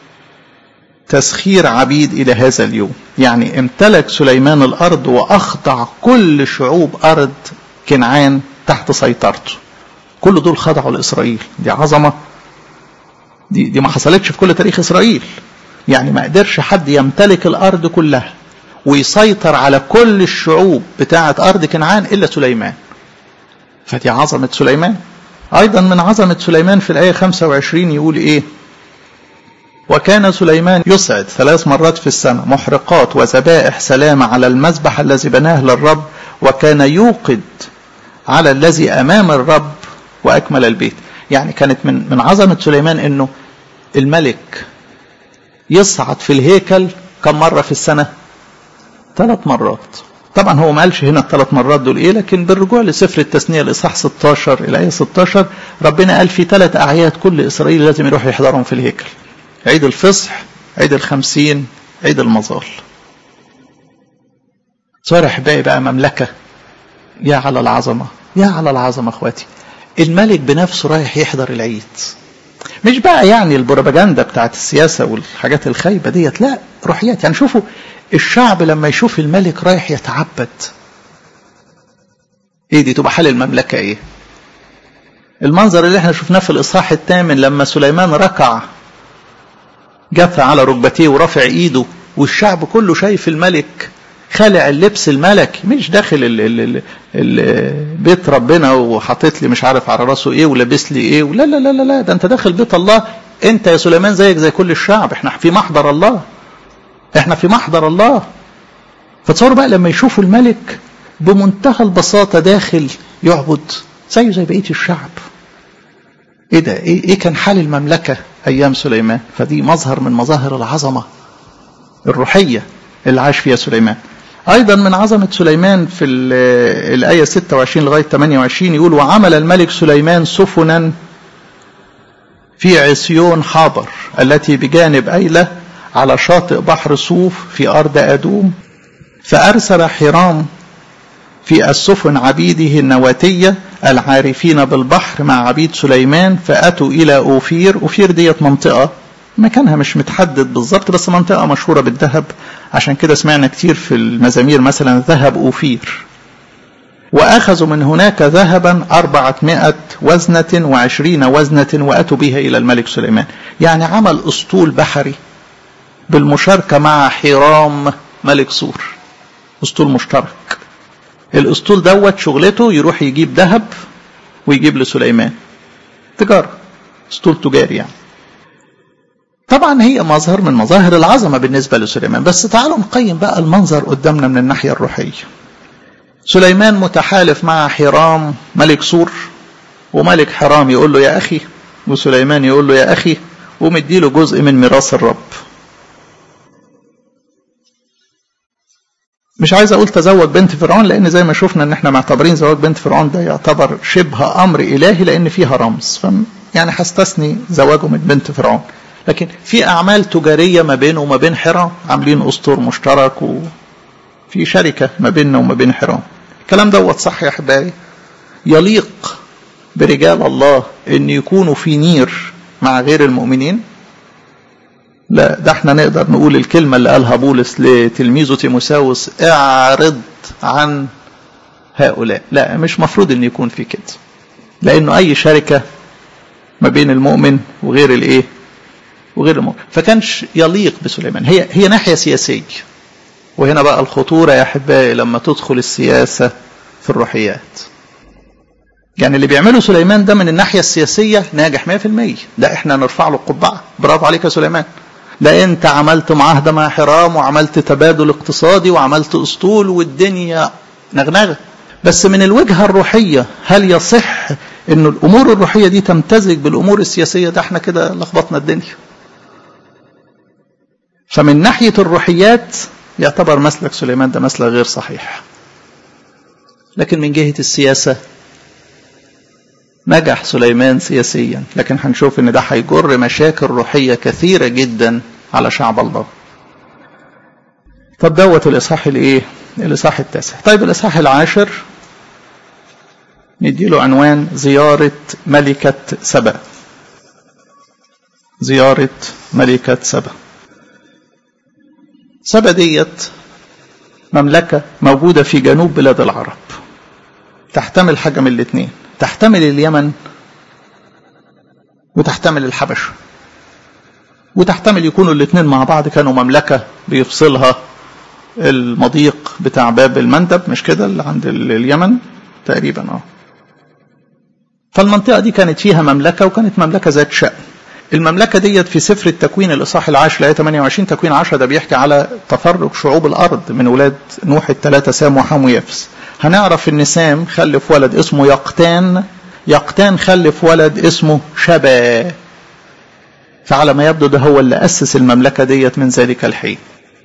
تسخير عبيد إلى هذا اليوم يعني امتلك سليمان الأرض وأخضع كل شعوب أرض كنعان تحت سيطرته كل دول خضعوا لإسرائيل دي عظمة دي, دي ما حصلتش في كل تاريخ إسرائيل يعني ما قدرش حد يمتلك الأرض كلها ويسيطر على كل الشعوب بتاعة أرض كنعان إلا سليمان فدي عظمة سليمان أيضا من عظمة سليمان في الآية 25 يقول إيه وكان سليمان يصعد ثلاث مرات في السنة محرقات وذبائح سلامة على المذبح الذي بناه للرب وكان يوقد على الذي أمام الرب وأكمل البيت يعني كانت من من عظمة سليمان أنه الملك يصعد في الهيكل كم مرة في السنة ثلاث مرات طبعا هو ما قالش هنا الثلاث مرات دول ايه لكن بالرجوع لسفر التثنيه الاصحاح 16 الايه 16 ربنا قال في ثلاث اعياد كل اسرائيل لازم يروح يحضرهم في الهيكل عيد الفصح عيد الخمسين عيد المظال صار احبائي بقى مملكه يا على العظمه يا على العظمه اخواتي الملك بنفسه رايح يحضر العيد مش بقى يعني البروباجندا بتاعت السياسه والحاجات الخايبه ديت لا روحيات يعني شوفوا الشعب لما يشوف الملك رايح يتعبد ايه دي تبقى حال المملكه ايه المنظر اللي احنا شفناه في الاصحاح الثامن لما سليمان ركع جثى على ركبتيه ورفع ايده والشعب كله شايف الملك خالع اللبس الملكي مش داخل ال ال ال ال بيت ربنا وحاطط لي مش عارف على راسه ايه ولابس لي ايه لا لا لا لا ده انت داخل بيت الله انت يا سليمان زيك زي كل الشعب احنا في محضر الله احنا في محضر الله فتصوروا بقى لما يشوفوا الملك بمنتهى البساطة داخل يعبد زيه زي بقية الشعب ايه ده ايه, إيه كان حال المملكة ايام سليمان فدي مظهر من مظاهر العظمة الروحية اللي عاش فيها سليمان ايضا من عظمة سليمان في الآية 26 لغاية 28 يقول وعمل الملك سليمان سفنا في عسيون حابر التي بجانب أيلة على شاطئ بحر صوف في أرض أدوم فأرسل حرام في السفن عبيده النواتية العارفين بالبحر مع عبيد سليمان فأتوا إلى أوفير أوفير ديت منطقة مكانها مش متحدد بالظبط بس منطقة مشهورة بالذهب عشان كده سمعنا كتير في المزامير مثلا ذهب أوفير وأخذوا من هناك ذهبا أربعمائة وزنة وعشرين وزنة وأتوا بها إلى الملك سليمان يعني عمل أسطول بحري بالمشاركة مع حرام ملك سور أسطول مشترك الأسطول دوت شغلته يروح يجيب ذهب ويجيب لسليمان تجارة أسطول تجاري يعني طبعا هي مظهر من مظاهر العظمة بالنسبة لسليمان بس تعالوا نقيم بقى المنظر قدامنا من الناحية الروحية سليمان متحالف مع حرام ملك سور وملك حرام يقول له يا أخي وسليمان يقول له يا أخي ومديله جزء من ميراث الرب مش عايز اقول تزوج بنت فرعون لان زي ما شفنا ان احنا معتبرين زواج بنت فرعون ده يعتبر شبه امر الهي لان فيها رمز ف يعني هستثني زواجه من بنت فرعون لكن في اعمال تجاريه ما بينه وما بين حرام عاملين اسطور مشترك وفي شركه ما بيننا وما بين حرام الكلام دوت صح يا احبائي يليق برجال الله ان يكونوا في نير مع غير المؤمنين لا ده احنا نقدر نقول الكلمة اللي قالها بولس لتلميذه تيموساوس اعرض عن هؤلاء لا مش مفروض ان يكون في كده لانه اي شركة ما بين المؤمن وغير الايه وغير المؤمن فكانش يليق بسليمان هي هي ناحية سياسية وهنا بقى الخطورة يا احبائي لما تدخل السياسة في الروحيات يعني اللي بيعمله سليمان ده من الناحية السياسية ناجح 100% ده احنا نرفع له القبعة برافو عليك يا سليمان لا انت عملت معاهدة مع حرام وعملت تبادل اقتصادي وعملت اسطول والدنيا نغنغة بس من الوجهة الروحية هل يصح ان الامور الروحية دي تمتزج بالامور السياسية ده احنا كده لخبطنا الدنيا فمن ناحية الروحيات يعتبر مسلك سليمان ده مسلك غير صحيح لكن من جهة السياسة نجح سليمان سياسيا لكن هنشوف ان ده هيجر مشاكل روحيه كثيره جدا على شعب الله طب دوت الاصحاح الايه الاصحاح التاسع طيب الاصحاح العاشر نديله عنوان زياره ملكه سبا زياره ملكه سبا سبا ديت مملكه موجوده في جنوب بلاد العرب تحتمل حاجه من الاثنين تحتمل اليمن وتحتمل الحبشة وتحتمل يكونوا الاثنين مع بعض كانوا مملكة بيفصلها المضيق بتاع باب المندب مش كده اللي عند اليمن تقريبا اه فالمنطقة دي كانت فيها مملكة وكانت مملكة ذات شأن المملكة ديت في سفر التكوين الإصحاح العاشر الآية 28 تكوين 10 ده بيحكي على تفرق شعوب الأرض من ولاد نوح الثلاثة سام وحام ويافس هنعرف ان سام خلف ولد اسمه يقتان يقتان خلف ولد اسمه شبا فعلى ما يبدو ده هو اللي أسس المملكة ديت من ذلك الحين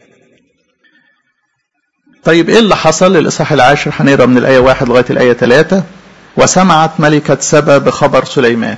طيب ايه اللي حصل الإصحاح العاشر هنقرا من الآية واحد لغاية الآية ثلاثة وسمعت ملكة سبا بخبر سليمان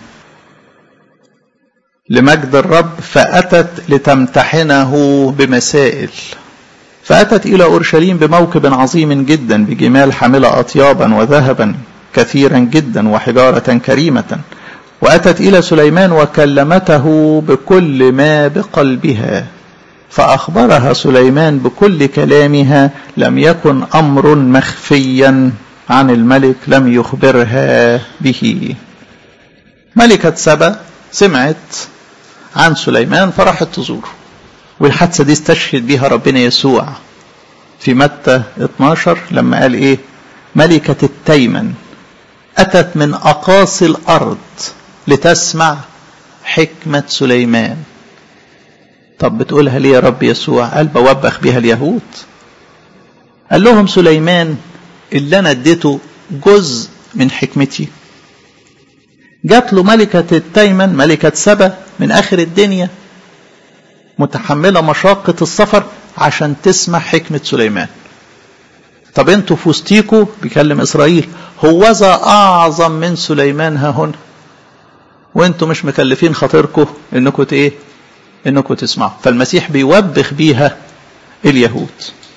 لمجد الرب فأتت لتمتحنه بمسائل فأتت إلى أورشليم بموكب عظيم جدا بجمال حاملة أطيابا وذهبا كثيرا جدا وحجارة كريمة وأتت إلى سليمان وكلمته بكل ما بقلبها فأخبرها سليمان بكل كلامها لم يكن أمر مخفيا عن الملك لم يخبرها به ملكة سبا سمعت عن سليمان فراحت تزوره والحادثة دي استشهد بها ربنا يسوع في متى 12 لما قال ايه ملكة التيمن أتت من أقاصي الأرض لتسمع حكمة سليمان طب بتقولها ليه يا رب يسوع قال بوبخ بيها اليهود قال لهم سليمان اللي انا اديته جزء من حكمتي جات له ملكة التيمن ملكة سبا من آخر الدنيا متحملة مشاقة السفر عشان تسمع حكمة سليمان طب انتوا في وسطيكوا بيكلم إسرائيل هوذا أعظم من سليمان ها هنا وانتوا مش مكلفين خاطركم انكم ايه انكم تسمعوا فالمسيح بيوبخ بيها اليهود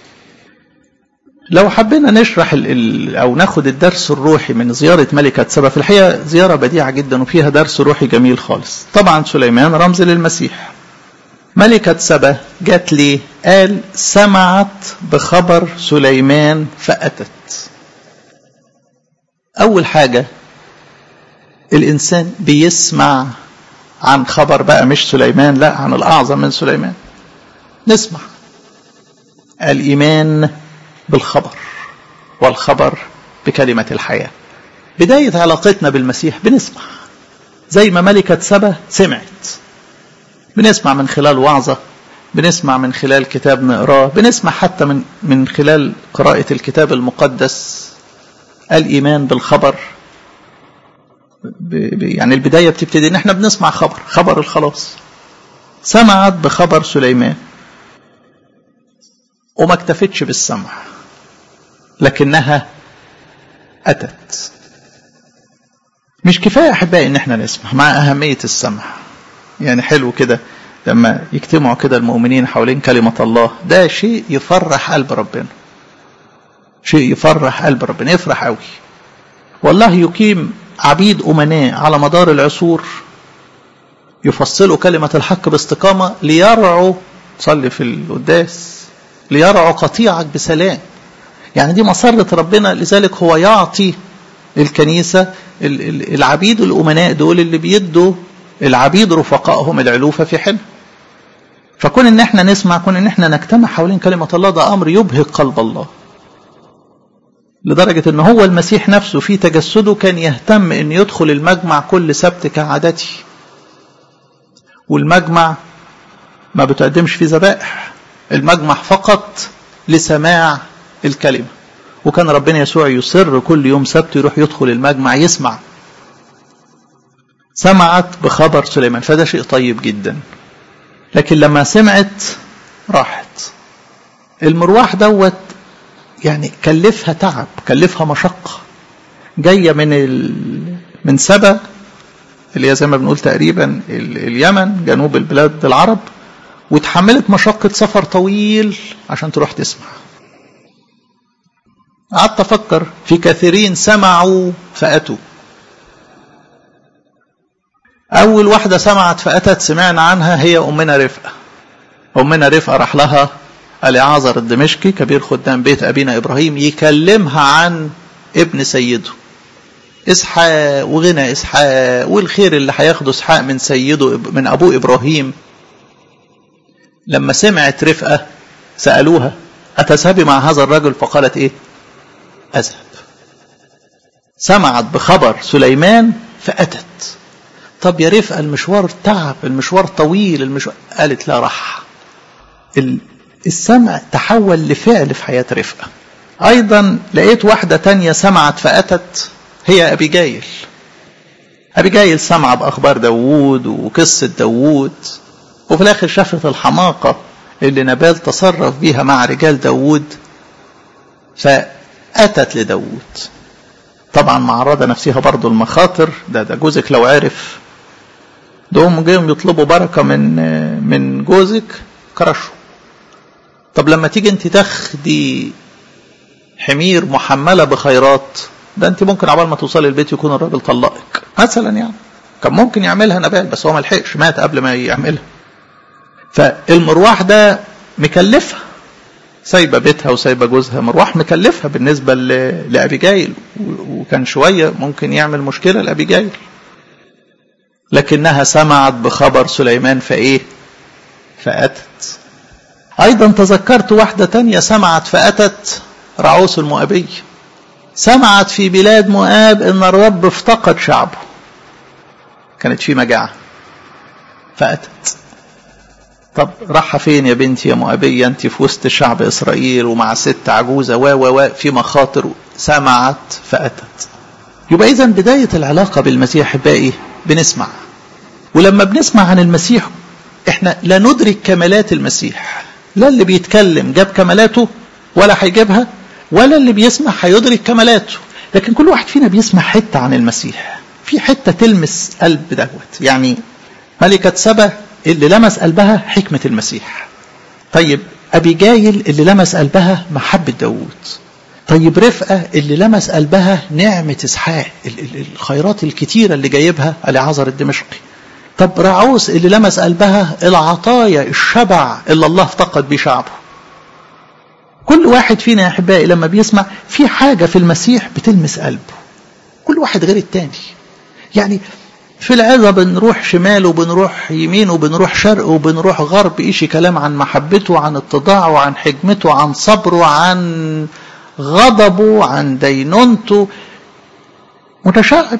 لو حبينا نشرح ال ال او ناخد الدرس الروحي من زيارة ملكة سبا في الحقيقة زيارة بديعة جدا وفيها درس روحي جميل خالص طبعا سليمان رمز للمسيح ملكة سبا جات لي قال سمعت بخبر سليمان فأتت أول حاجة الإنسان بيسمع عن خبر بقى مش سليمان لا عن الأعظم من سليمان نسمع الإيمان بالخبر والخبر بكلمة الحياة بداية علاقتنا بالمسيح بنسمع زي ما ملكة سبا سمعت بنسمع من خلال وعظة بنسمع من خلال كتاب نقراه بنسمع حتى من من خلال قراءة الكتاب المقدس الإيمان بالخبر يعني البداية بتبتدي إن إحنا بنسمع خبر خبر الخلاص سمعت بخبر سليمان وما اكتفتش بالسمع لكنها أتت مش كفاية أحبائي إن إحنا نسمع مع أهمية السمع يعني حلو كده لما يجتمعوا كده المؤمنين حوالين كلمة الله ده شيء يفرح قلب ربنا شيء يفرح قلب ربنا يفرح قوي والله يقيم عبيد أمناء على مدار العصور يفصلوا كلمة الحق باستقامة ليرعوا صلي في القداس ليرعوا قطيعك بسلام يعني دي مسرة ربنا لذلك هو يعطي الكنيسة العبيد الأمناء دول اللي بيدوا العبيد رفقائهم العلوفة في حلم فكون ان احنا نسمع كون ان احنا نجتمع حوالين كلمة الله ده امر يبهج قلب الله لدرجة ان هو المسيح نفسه في تجسده كان يهتم ان يدخل المجمع كل سبت كعادتي والمجمع ما بتقدمش فيه ذبائح المجمع فقط لسماع الكلمة وكان ربنا يسوع يصر كل يوم سبت يروح يدخل المجمع يسمع سمعت بخبر سليمان فده شيء طيب جدا لكن لما سمعت راحت المروح دوت يعني كلفها تعب كلفها مشقة جاية من ال... من سبا اللي هي زي ما بنقول تقريبا ال... اليمن جنوب البلاد العرب وتحملت مشقة سفر طويل عشان تروح تسمع قعدت أفكر في كثيرين سمعوا فأتوا أول واحدة سمعت فأتت سمعنا عنها هي أمنا رفقة أمنا رفقة راح لها الإعاذر الدمشقي كبير خدام بيت أبينا إبراهيم يكلمها عن ابن سيده إسحاق وغنى إسحاق والخير اللي هياخده إسحاق من سيده من أبوه إبراهيم لما سمعت رفقة سألوها أتذهبي مع هذا الرجل فقالت إيه أذهب سمعت بخبر سليمان فأتت طب يا رفقة المشوار تعب المشوار طويل المشوار قالت لا راح السمع تحول لفعل في حياة رفقة أيضا لقيت واحدة تانية سمعت فأتت هي أبيجايل أبيجايل سمع بأخبار داوود وقصة داوود وفي الآخر شافت الحماقة اللي نبال تصرف بيها مع رجال داوود فأتت لداوود طبعا معرضة نفسها برضو المخاطر ده ده جوزك لو عرف دوم جايهم يطلبوا بركة من من جوزك كرشوا طب لما تيجي انت تاخدي حمير محملة بخيرات ده انت ممكن عبال ما توصلي البيت يكون الراجل طلقك مثلا يعني كان ممكن يعملها نبال بس هو ما لحقش مات قبل ما يعملها فالمروح ده مكلفها سايبه بيتها وسايبه جوزها مروح مكلفها بالنسبه لابيجايل وكان شويه ممكن يعمل مشكله لابيجايل لكنها سمعت بخبر سليمان فايه فاتت ايضا تذكرت واحده تانية سمعت فاتت رعوس المؤابي سمعت في بلاد مؤاب ان الرب افتقد شعبه كانت في مجاعه فاتت طب راحة فين يا بنتي يا مؤبية انت في وسط شعب اسرائيل ومع ست عجوزة و و و في مخاطر سمعت فأتت يبقى إذا بداية العلاقة بالمسيح باقي بنسمع ولما بنسمع عن المسيح احنا لا ندرك كمالات المسيح لا اللي بيتكلم جاب كمالاته ولا هيجيبها ولا اللي بيسمع هيدرك كمالاته لكن كل واحد فينا بيسمع حتة عن المسيح في حتة تلمس قلب دوت يعني ملكة سبا اللي لمس قلبها حكمة المسيح طيب أبي جايل اللي لمس قلبها محبة داوود طيب رفقة اللي لمس قلبها نعمة إسحاق الخيرات الكتيرة اللي جايبها العذر الدمشقي طب رعوس اللي لمس قلبها العطايا الشبع اللي الله افتقد بيه شعبه كل واحد فينا يا أحبائي لما بيسمع في حاجة في المسيح بتلمس قلبه كل واحد غير التاني يعني في العظة بنروح شمال وبنروح يمين وبنروح شرق وبنروح غرب إيشي كلام عن محبته عن اتضاعه عن حكمته عن صبره عن غضبه عن دينونته متشعب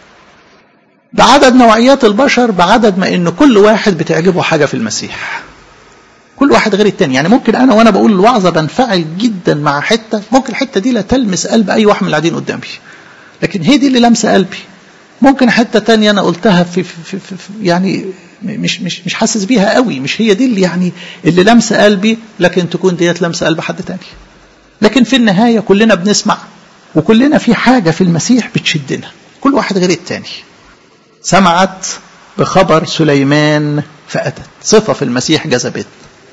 بعدد نوعيات البشر بعدد ما ان كل واحد بتعجبه حاجة في المسيح كل واحد غير التاني يعني ممكن انا وانا بقول الوعظة بنفعل جدا مع حتة ممكن الحتة دي لا تلمس قلب اي واحد من اللي قاعدين قدامي لكن هي دي اللي لمسة قلبي ممكن حتة تانية انا قلتها في, في, في, في, في يعني مش مش مش حاسس بيها قوي مش هي دي اللي يعني اللي لمسة قلبي لكن تكون ديت لمسة قلب حد تاني لكن في النهاية كلنا بنسمع وكلنا في حاجة في المسيح بتشدنا كل واحد غير التاني سمعت بخبر سليمان فأتت صفة في المسيح جذبت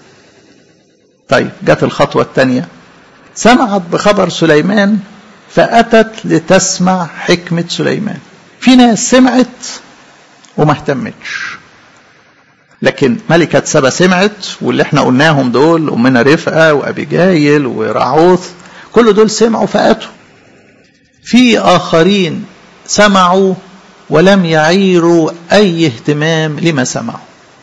طيب جت الخطوة الثانية سمعت بخبر سليمان فأتت لتسمع حكمة سليمان في ناس سمعت وما اهتمتش لكن ملكة سبا سمعت واللي احنا قلناهم دول أمنا رفقة وأبيجايل ورعوث كل دول سمعوا فأتوا في آخرين سمعوا ولم يعيروا أي اهتمام لما سمعوا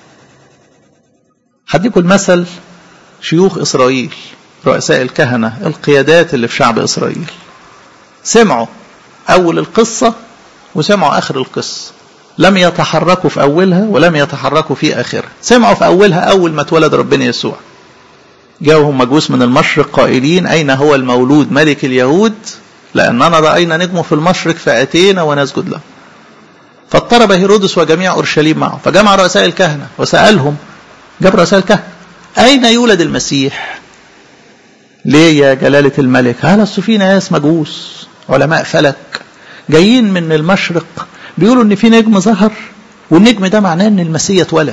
هديكم المثل شيوخ إسرائيل رؤساء الكهنة القيادات اللي في شعب إسرائيل سمعوا أول القصة وسمعوا آخر القصة لم يتحركوا في أولها ولم يتحركوا في آخرها سمعوا في أولها أول ما اتولد ربنا يسوع جاءهم مجوس من المشرق قائلين أين هو المولود ملك اليهود لأننا رأينا نجمه في المشرق فأتينا ونسجد له فاضطرب هيرودس وجميع أورشليم معه فجمع رؤساء الكهنة وسألهم جاب رؤساء الكهنة أين يولد المسيح ليه يا جلالة الملك هل في ناس مجوس علماء فلك جايين من المشرق بيقولوا ان في نجم ظهر والنجم ده معناه ان المسيح اتولد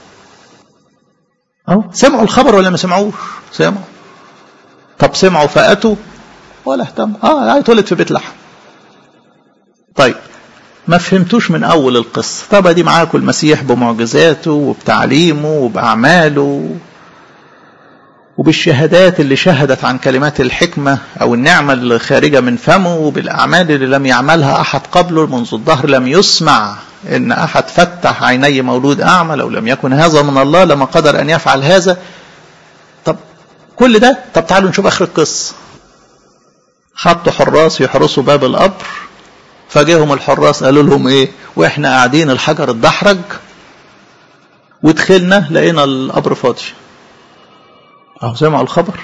اهو سمعوا الخبر ولا ما سمعوش سمعوا طب سمعوا فاتوا ولا اهتموا اه اتولد في بيت لحم طيب ما فهمتوش من اول القصه طب دي معاكم المسيح بمعجزاته وبتعليمه وباعماله وبالشهادات اللي شهدت عن كلمات الحكمة أو النعمة اللي خارجة من فمه وبالأعمال اللي لم يعملها أحد قبله منذ الظهر لم يسمع إن أحد فتح عيني مولود أعمى لو لم يكن هذا من الله لما قدر أن يفعل هذا طب كل ده طب تعالوا نشوف آخر القصة حطوا حراس يحرسوا باب القبر فجاهم الحراس قالوا لهم ايه واحنا قاعدين الحجر اتدحرج ودخلنا لقينا القبر فاضي أهو سمعوا الخبر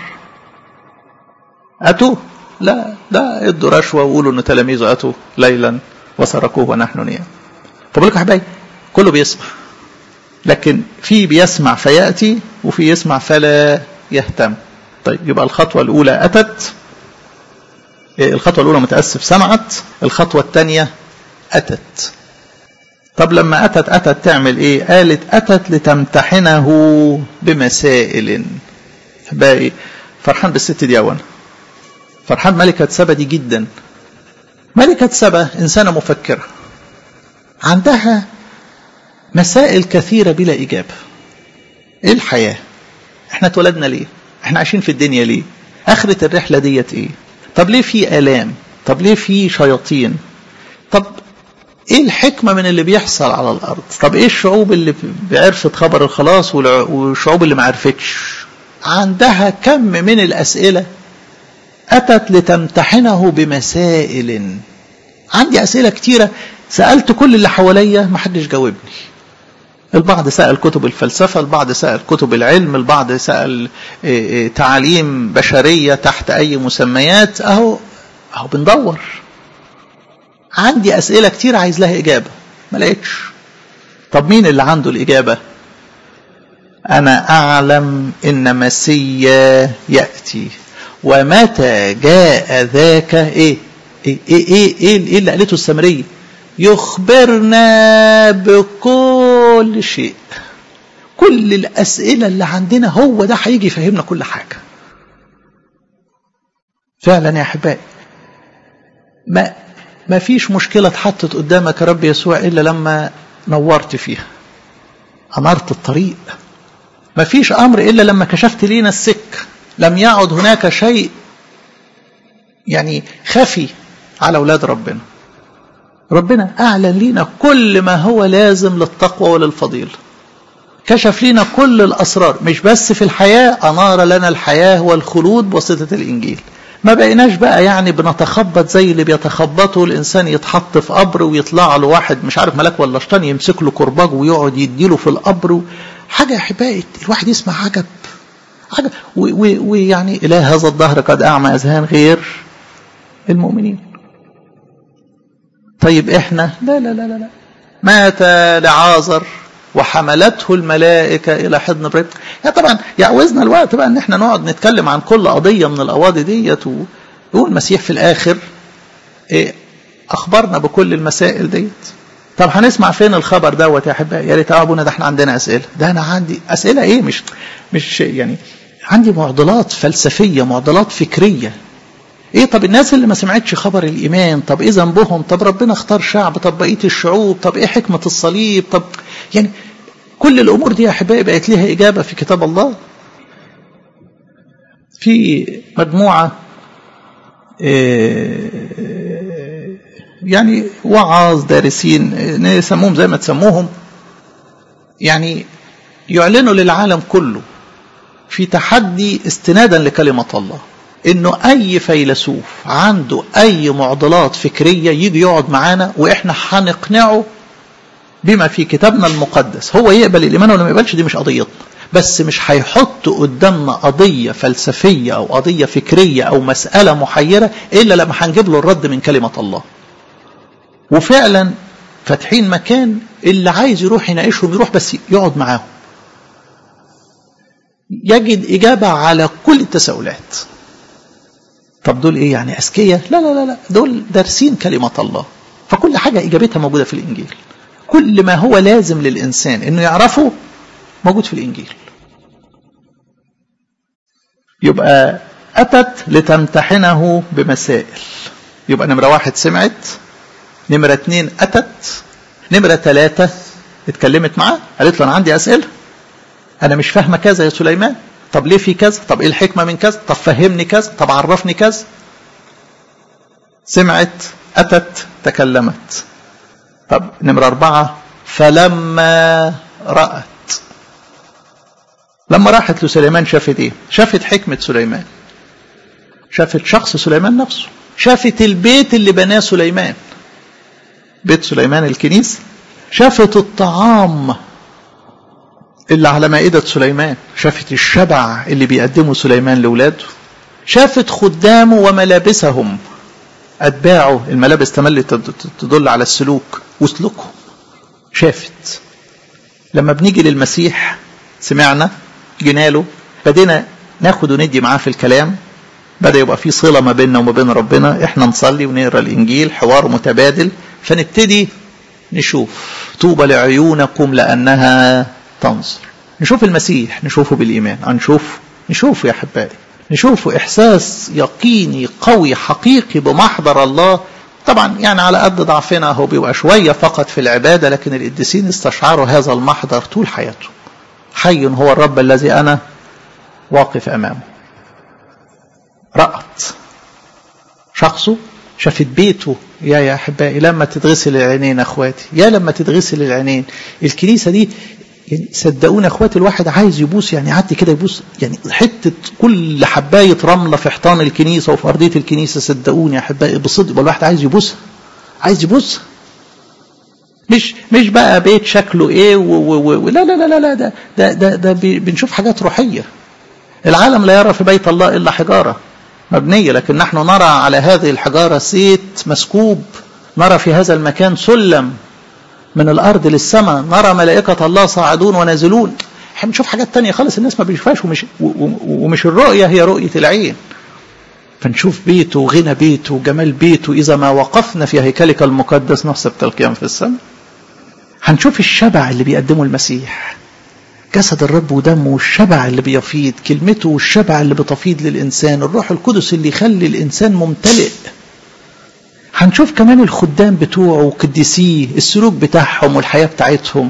أتوا لا لا ادوا رشوة وقولوا إن تلاميذه أتوا ليلا وسرقوه ونحن نيام فبقول لكم حبايبي كله بيسمع لكن في بيسمع فيأتي وفي يسمع فلا يهتم طيب يبقى الخطوة الأولى أتت الخطوة الأولى متأسف سمعت الخطوة الثانية أتت طب لما أتت أتت تعمل إيه قالت أتت لتمتحنه بمسائل احبائي فرحان بالست دي اولا فرحان ملكة سبا دي جدا ملكة سبا إنسانة مفكرة عندها مسائل كثيرة بلا إجابة إيه الحياة إحنا اتولدنا ليه إحنا عايشين في الدنيا ليه آخرة الرحلة ديت إيه طب ليه في آلام طب ليه في شياطين طب ايه الحكمة من اللي بيحصل على الارض طب ايه الشعوب اللي عرفت خبر الخلاص والشعوب اللي ما عرفتش عندها كم من الأسئلة أتت لتمتحنه بمسائل عندي أسئلة كتيرة سألت كل اللي حواليا ما حدش جاوبني البعض سأل كتب الفلسفة البعض سأل كتب العلم البعض سأل تعاليم بشرية تحت أي مسميات أهو أهو بندور عندي أسئلة كتير عايز لها إجابة ما لقيتش طب مين اللي عنده الإجابة أنا أعلم إن مسيا يأتي ومتى جاء ذاك إيه إيه إيه إيه, إيه, إيه اللي قالته السامرية يخبرنا بكل شيء كل الأسئلة اللي عندنا هو ده هيجي يفهمنا كل حاجة فعلا يا أحبائي ما ما فيش مشكلة اتحطت قدامك يا رب يسوع إلا لما نورت فيها أنرت الطريق ما فيش أمر إلا لما كشفت لينا السك لم يعد هناك شيء يعني خفي على أولاد ربنا ربنا أعلن لينا كل ما هو لازم للتقوى وللفضيلة كشف لنا كل الأسرار مش بس في الحياة أنار لنا الحياة والخلود بواسطة الإنجيل ما بقيناش بقى يعني بنتخبط زي اللي بيتخبطوا الإنسان يتحط في قبر ويطلع له واحد مش عارف ملاك ولا شيطان يمسك له كرباج ويقعد يديله في القبر حاجة يا أحبائي الواحد يسمع عجب عجب ويعني إله هذا الدهر قد أعمى أذهان غير المؤمنين طيب إحنا لا لا لا لا مات لعازر وحملته الملائكة إلى حضن إبراهيم يعني طبعا يعوزنا الوقت بقى إن إحنا نقعد نتكلم عن كل قضية من القواضي ديت ويقول المسيح في الآخر إيه أخبرنا بكل المسائل ديت طب هنسمع فين الخبر دوت يا أحبائي يا ريت يا أبونا ده إحنا عندنا أسئلة ده أنا عندي أسئلة إيه مش مش يعني عندي معضلات فلسفية معضلات فكرية ايه طب الناس اللي ما سمعتش خبر الايمان طب ايه ذنبهم طب ربنا اختار شعب طب بقيه الشعوب طب ايه حكمه الصليب طب يعني كل الامور دي يا احبائي بقت ليها اجابه في كتاب الله في مجموعه يعني وعاظ دارسين نسموهم زي ما تسموهم يعني يعلنوا للعالم كله في تحدي استنادا لكلمه الله انه اي فيلسوف عنده اي معضلات فكريه يجي يقعد معانا واحنا هنقنعه بما في كتابنا المقدس هو يقبل الايمان ولا ما يقبلش دي مش قضيتنا بس مش هيحط قدامنا قضيه فلسفيه او قضيه فكريه او مساله محيره الا لما هنجيب له الرد من كلمه الله وفعلا فاتحين مكان اللي عايز يروح يناقشهم يروح بس يقعد معاهم يجد اجابه على كل التساؤلات طب دول ايه يعني اذكياء لا لا لا لا دول دارسين كلمه الله فكل حاجه اجابتها موجوده في الانجيل كل ما هو لازم للانسان انه يعرفه موجود في الانجيل يبقى اتت لتمتحنه بمسائل يبقى نمره واحد سمعت نمره اتنين اتت نمره ثلاثه اتكلمت معاه قالت له انا عندي اسئله انا مش فاهمه كذا يا سليمان طب ليه في كذا طب ايه الحكمة من كذا طب فهمني كذا طب عرفني كذا سمعت أتت تكلمت طب نمرة أربعة فلما رأت لما راحت لسليمان شافت ايه شافت حكمة سليمان شافت شخص سليمان نفسه شافت البيت اللي بناه سليمان بيت سليمان الكنيسة شافت الطعام اللي على مائدة سليمان شافت الشبع اللي بيقدمه سليمان لولاده شافت خدامه وملابسهم أتباعه الملابس تملي تدل على السلوك وسلوكهم شافت لما بنيجي للمسيح سمعنا جينا له بدينا ناخد وندي معاه في الكلام بدا يبقى في صله ما بيننا وما بين ربنا احنا نصلي ونقرا الانجيل حوار متبادل فنبتدي نشوف طوبى لعيونكم لانها تنظر نشوف المسيح نشوفه بالإيمان نشوف نشوفه يا أحبائي نشوفه إحساس يقيني قوي حقيقي بمحضر الله طبعا يعني على قد ضعفنا هو بيبقى شوية فقط في العبادة لكن القديسين استشعروا هذا المحضر طول حياته حي هو الرب الذي أنا واقف أمامه رأت شخصه شافت بيته يا يا أحبائي لما تتغسل العينين أخواتي يا لما تتغسل العينين الكنيسة دي يعني صدقوني اخواتي الواحد عايز يبوس يعني يعدي كده يبوس يعني حته كل حبايه رمله في حيطان الكنيسه وفي ارضيه الكنيسه صدقوني يا احبائي بصدق الواحد عايز يبوسها عايز يبوسها مش مش بقى بيت شكله ايه و و و لا لا لا لا لا ده ده ده, ده بنشوف حاجات روحيه العالم لا يرى في بيت الله الا حجاره مبنيه لكن نحن نرى على هذه الحجاره زيت مسكوب نرى في هذا المكان سلم من الارض للسماء نرى ملائكه الله صاعدون ونازلون احنا بنشوف حاجات تانية خالص الناس ما بيشوفهاش ومش ومش الرؤيه هي رؤيه العين فنشوف بيته وغنى بيته وجمال بيته إذا ما وقفنا في هيكلك المقدس نحسب كالقيام في السماء هنشوف الشبع اللي بيقدمه المسيح جسد الرب ودمه والشبع اللي بيفيض كلمته والشبع اللي بتفيض للإنسان الروح القدس اللي يخلي الإنسان ممتلئ هنشوف كمان الخدام بتوعه وقديسيه السلوك بتاعهم والحياة بتاعتهم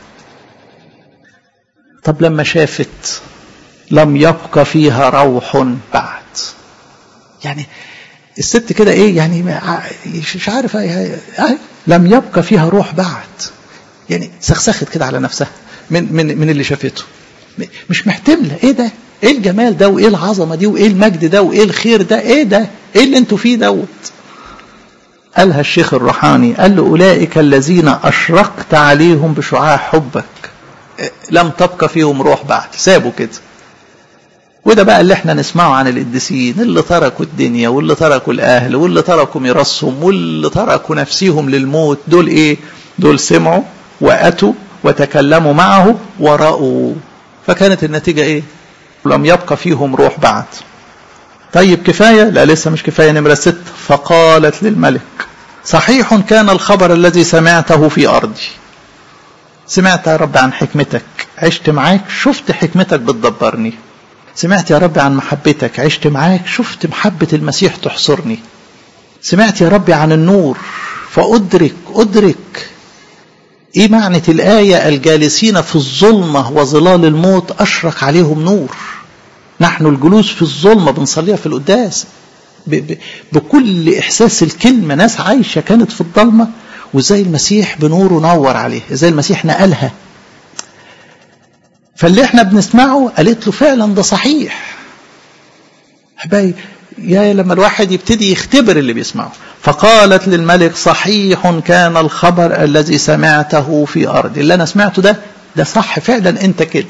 طب لما شافت لم يبقى فيها روح بعد يعني الست كده ايه يعني مش عارف ايه لم يبقى فيها روح بعد يعني سخسخت كده على نفسها من من من اللي شافته مش محتمله ايه ده ايه الجمال ده وايه العظمه دي وايه المجد ده وايه الخير ده ايه ده ايه اللي انتوا فيه دوت قالها الشيخ الروحاني قال له اولئك الذين اشرقت عليهم بشعاع حبك لم تبقى فيهم روح بعد سابوا كده وده بقى اللي احنا نسمعه عن القديسين اللي تركوا الدنيا واللي تركوا الاهل واللي تركوا ميراثهم واللي تركوا نفسهم للموت دول ايه دول سمعوا واتوا وتكلموا معه ورأوا فكانت النتيجة ايه لم يبقى فيهم روح بعد طيب كفاية لا لسه مش كفاية نمرة ست فقالت للملك صحيح كان الخبر الذي سمعته في أرضي سمعت يا رب عن حكمتك عشت معاك شفت حكمتك بتدبرني سمعت يا رب عن محبتك عشت معاك شفت محبة المسيح تحصرني سمعت يا رب عن النور فأدرك أدرك إيه معنى الآية الجالسين في الظلمة وظلال الموت أشرق عليهم نور نحن الجلوس في الظلمة بنصليها في القداس ب ب بكل إحساس الكلمة ناس عايشة كانت في الضلمة وزي المسيح بنوره نور عليه زي المسيح نقلها فاللي احنا بنسمعه قالت له فعلا ده صحيح احبائي يا لما الواحد يبتدي يختبر اللي بيسمعه فقالت للملك صحيح كان الخبر الذي سمعته في أرضي اللي أنا سمعته ده ده صح فعلا أنت كده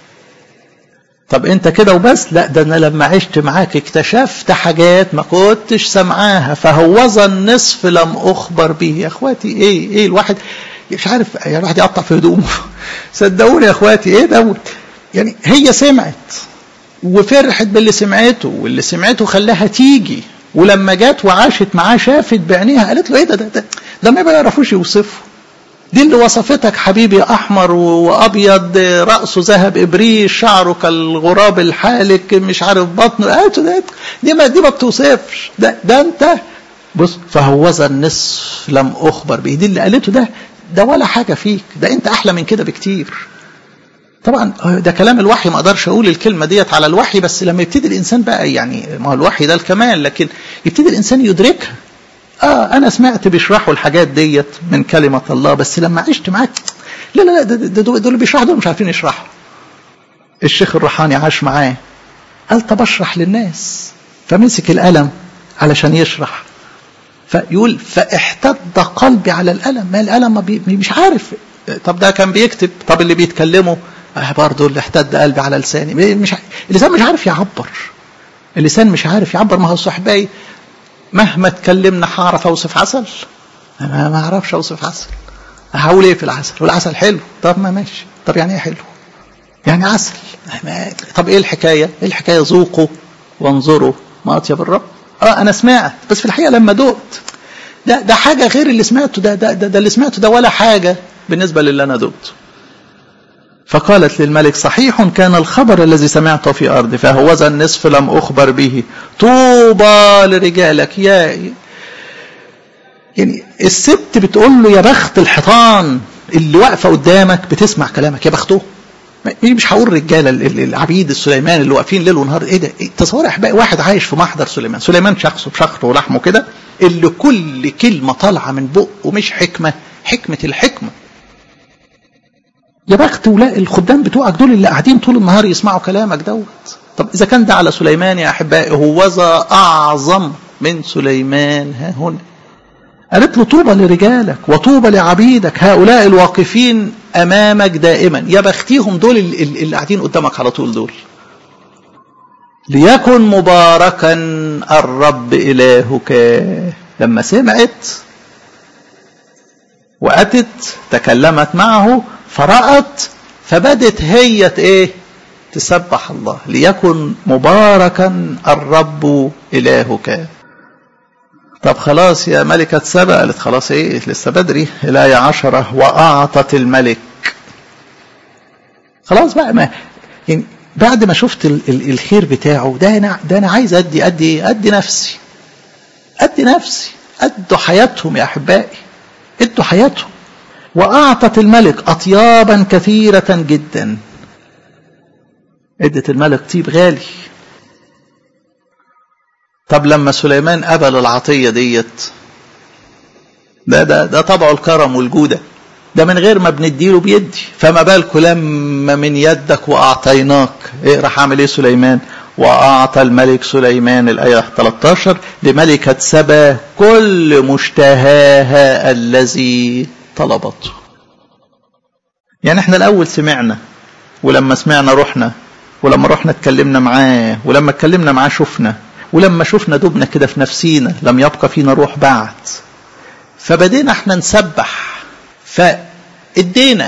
طب أنت كده وبس لا ده أنا لما عشت معاك اكتشفت حاجات ما كنتش سمعاها فهوذا النصف لم أخبر به يا أخواتي إيه إيه الواحد مش عارف يعني الواحد يقطع في هدومه صدقوني يا اخواتي ايه دوت يعني هي سمعت وفرحت باللي سمعته واللي سمعته خلاها تيجي ولما جت وعاشت معاه شافت بعينيها قالت له ايه ده ده ده, ده ما بيعرفوش يوصفه دي اللي وصفتك حبيبي احمر وابيض راسه ذهب ابريش شعره كالغراب الحالك مش عارف بطنه قالت ده دي ما دي ما بتوصفش ده ده انت بص فهوذا النصف لم اخبر به دي اللي قالته ده ده ولا حاجة فيك ده أنت أحلى من كده بكتير طبعا ده كلام الوحي ما اقدرش اقول الكلمه ديت على الوحي بس لما يبتدي الانسان بقى يعني ما هو الوحي ده الكمال لكن يبتدي الانسان يدركها اه انا سمعت بيشرحوا الحاجات ديت من كلمه الله بس لما عشت معاك لا لا لا دول اللي بيشرحوا دول مش عارفين يشرحوا الشيخ الروحاني عاش معاه قال طب اشرح للناس فمسك القلم علشان يشرح فيقول فاحتد قلبي على القلم ما القلم ما بي مش عارف طب ده كان بيكتب طب اللي بيتكلموا آه برضه اللي احتد قلبي على لساني مش اللسان مش عارف يعبر اللسان مش عارف يعبر ما هو صاحبي مهما اتكلمنا هعرف اوصف عسل انا ما اعرفش اوصف عسل هقول ايه في العسل والعسل حلو طب ما ماشي طب يعني ايه حلو يعني عسل طب ايه الحكايه ايه الحكايه ذوقوا وانظروا ما اطيب الرب اه انا سمعت بس في الحقيقه لما دقت ده ده حاجه غير اللي سمعته ده ده ده, ده اللي سمعته ده ولا حاجه بالنسبه للي انا دقته فقالت للملك صحيح كان الخبر الذي سمعته في أرضي فهوذا النصف لم أخبر به طوبى لرجالك يا يعني الست بتقول له يا بخت الحيطان اللي واقفه قدامك بتسمع كلامك يا بخته مش هقول رجاله العبيد السليمان اللي واقفين ليل ونهار ايه ده تصور احبائي واحد عايش في محضر سليمان سليمان شخصه بشخصه ولحمه كده اللي كل كلمه طالعه من بقه مش حكمه حكمه الحكمه يا بخت ولا الخدام بتوعك دول اللي قاعدين طول النهار يسمعوا كلامك دوت طب اذا كان ده على سليمان يا احبائي هوذا اعظم من سليمان ها هنا قالت له طوبى لرجالك وطوبى لعبيدك هؤلاء الواقفين امامك دائما يا بختيهم دول اللي قاعدين قدامك على طول دول ليكن مباركا الرب الهك لما سمعت واتت تكلمت معه فرأت فبدت هي ايه تسبح الله ليكن مباركا الرب الهك طب خلاص يا ملكة سبا قالت خلاص ايه لسه بدري الآية عشرة وأعطت الملك خلاص بقى ما يعني بعد ما شفت ال ال الخير بتاعه ده انا ده انا عايز ادي ادي ادي نفسي ادي نفسي ادوا حياتهم يا احبائي ادوا حياتهم واعطت الملك اطيابا كثيره جدا ادت الملك طيب غالي طب لما سليمان قبل العطيه ديت ده ده ده طبعه الكرم والجوده ده من غير ما بنديله بيدي فما بالكم لما من يدك واعطيناك ايه راح عامل ايه سليمان واعطى الملك سليمان الايه 13 لملكه سبا كل مشتهاها الذي طلبته يعني احنا الاول سمعنا ولما سمعنا رحنا ولما رحنا اتكلمنا معاه ولما اتكلمنا معاه شفنا ولما شفنا دبنا كده في نفسينا لم يبقى فينا روح بعد فبدينا احنا نسبح فادينا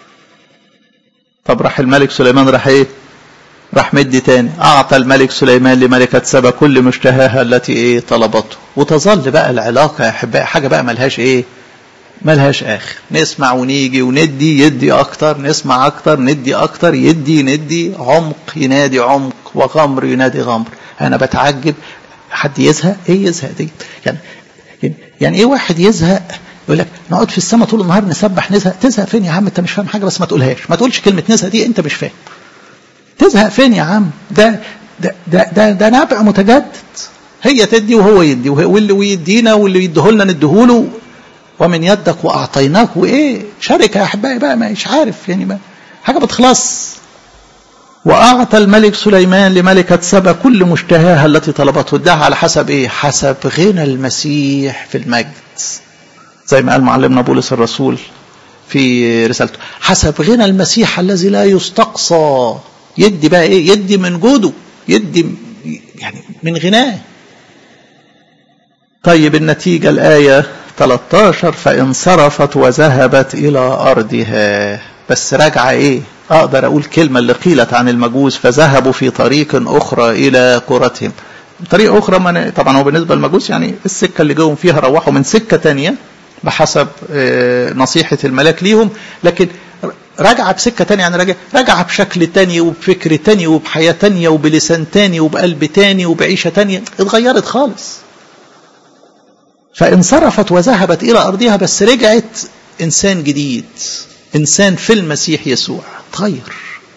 طب راح الملك سليمان راح ايه راح مدي تاني اعطى الملك سليمان لملكة سبا كل مشتهاها التي ايه طلبته وتظل بقى العلاقة يا احبائي حاجة بقى ملهاش ايه ملهاش اخر نسمع ونيجي وندي يدي اكتر نسمع اكتر ندي اكتر يدي ندي عمق ينادي عمق وغمر ينادي غمر انا بتعجب حد يزهق ايه يزهق دي يعني يعني ايه واحد يزهق يقول لك نقعد في السماء طول النهار نسبح نزهق تزهق فين يا عم انت مش فاهم حاجه بس ما تقولهاش ما تقولش كلمه نزهق دي انت مش فاهم تزهق فين يا عم ده ده ده ده, ده نبع متجدد هي تدي وهو يدي واللي ويدينا واللي يديهولنا نديهوله ومن يدك واعطيناك وايه شركه يا احبائي بقى مش عارف يعني ما حاجه بتخلص وأعطى الملك سليمان لملكة سبا كل مشتهاها التي طلبته اداها على حسب إيه؟ حسب غنى المسيح في المجد زي ما قال معلمنا بولس الرسول في رسالته حسب غنى المسيح الذي لا يستقصى يدي بقى إيه؟ يدي من جوده يدي يعني من غناه طيب النتيجة الآية 13 فانصرفت وذهبت إلى أرضها بس راجعة إيه أقدر أقول كلمة اللي قيلت عن المجوس فذهبوا في طريق أخرى إلى قرتهم طريق أخرى من طبعا هو بالنسبة للمجوس يعني السكة اللي جوهم فيها روحوا من سكة تانية بحسب نصيحة الملاك ليهم لكن رجع بسكة تانية يعني رجع رجع بشكل تاني وبفكر تاني وبحياة تانية وبلسان تاني وبقلب تاني وبعيشة تانية اتغيرت خالص فانصرفت وذهبت إلى أرضها بس رجعت إنسان جديد إنسان في المسيح يسوع تغير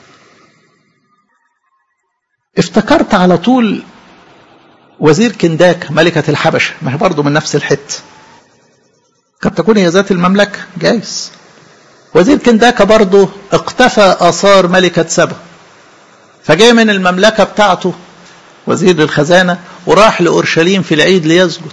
افتكرت على طول وزير كنداك ملكة الحبشة ما هي برضه من نفس الحتة قد تكون هي ذات المملكة جايز وزير كنداكا برضه اقتفى آثار ملكة سبا فجاء من المملكة بتاعته وزير الخزانة وراح لأورشليم في العيد ليسجد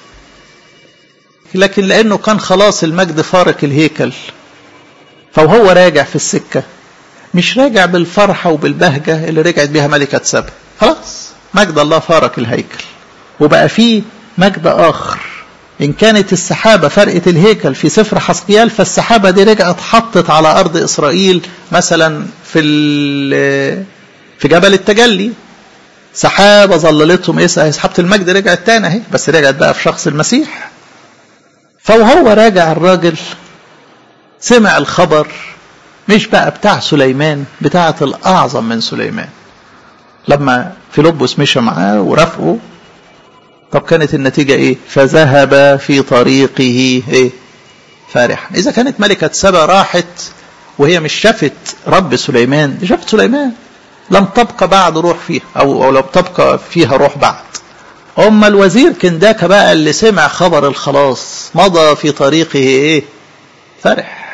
لكن لأنه كان خلاص المجد فارق الهيكل فوهو راجع في السكة مش راجع بالفرحة وبالبهجة اللي رجعت بها ملكة سبا خلاص مجد الله فارق الهيكل وبقى فيه مجد آخر إن كانت السحابة فرقت الهيكل في سفر حسقيال فالسحابة دي رجعت حطت على أرض إسرائيل مثلا في في جبل التجلي سحابة ظللتهم إيه سحابة المجد رجعت تاني أهي بس رجعت بقى في شخص المسيح فوهو راجع الراجل سمع الخبر مش بقى بتاع سليمان بتاعة الأعظم من سليمان لما فيلبس مشى معاه ورافقه طب كانت النتيجة ايه فذهب في طريقه ايه فارحا اذا كانت ملكة سبا راحت وهي مش شافت رب سليمان دي شافت سليمان لم تبقى بعد روح فيها او, أو لم تبقى فيها روح بعد اما الوزير كنداكا بقى اللي سمع خبر الخلاص مضى في طريقه ايه فرح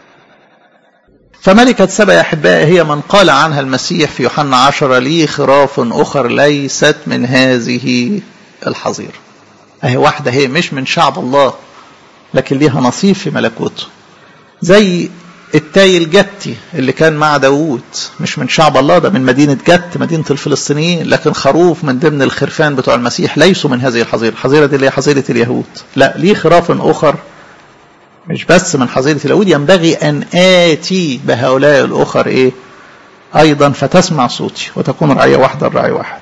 فملكة سبا يا أحبائي هي من قال عنها المسيح في يوحنا عشرة لي خراف أخر ليست من هذه الحظيرة أهي واحدة هي مش من شعب الله لكن ليها نصيب في ملكوته زي التاي الجتي اللي كان مع داوود مش من شعب الله ده من مدينة جت مدينة الفلسطينيين لكن خروف من ضمن الخرفان بتوع المسيح ليسوا من هذه الحظيرة الحظيرة دي اللي هي حظيرة اليهود لا ليه خراف أخر مش بس من حظيرة اليهود ينبغي أن آتي بهؤلاء الأخر إيه أيضا فتسمع صوتي وتكون رعية واحدة الرعي واحد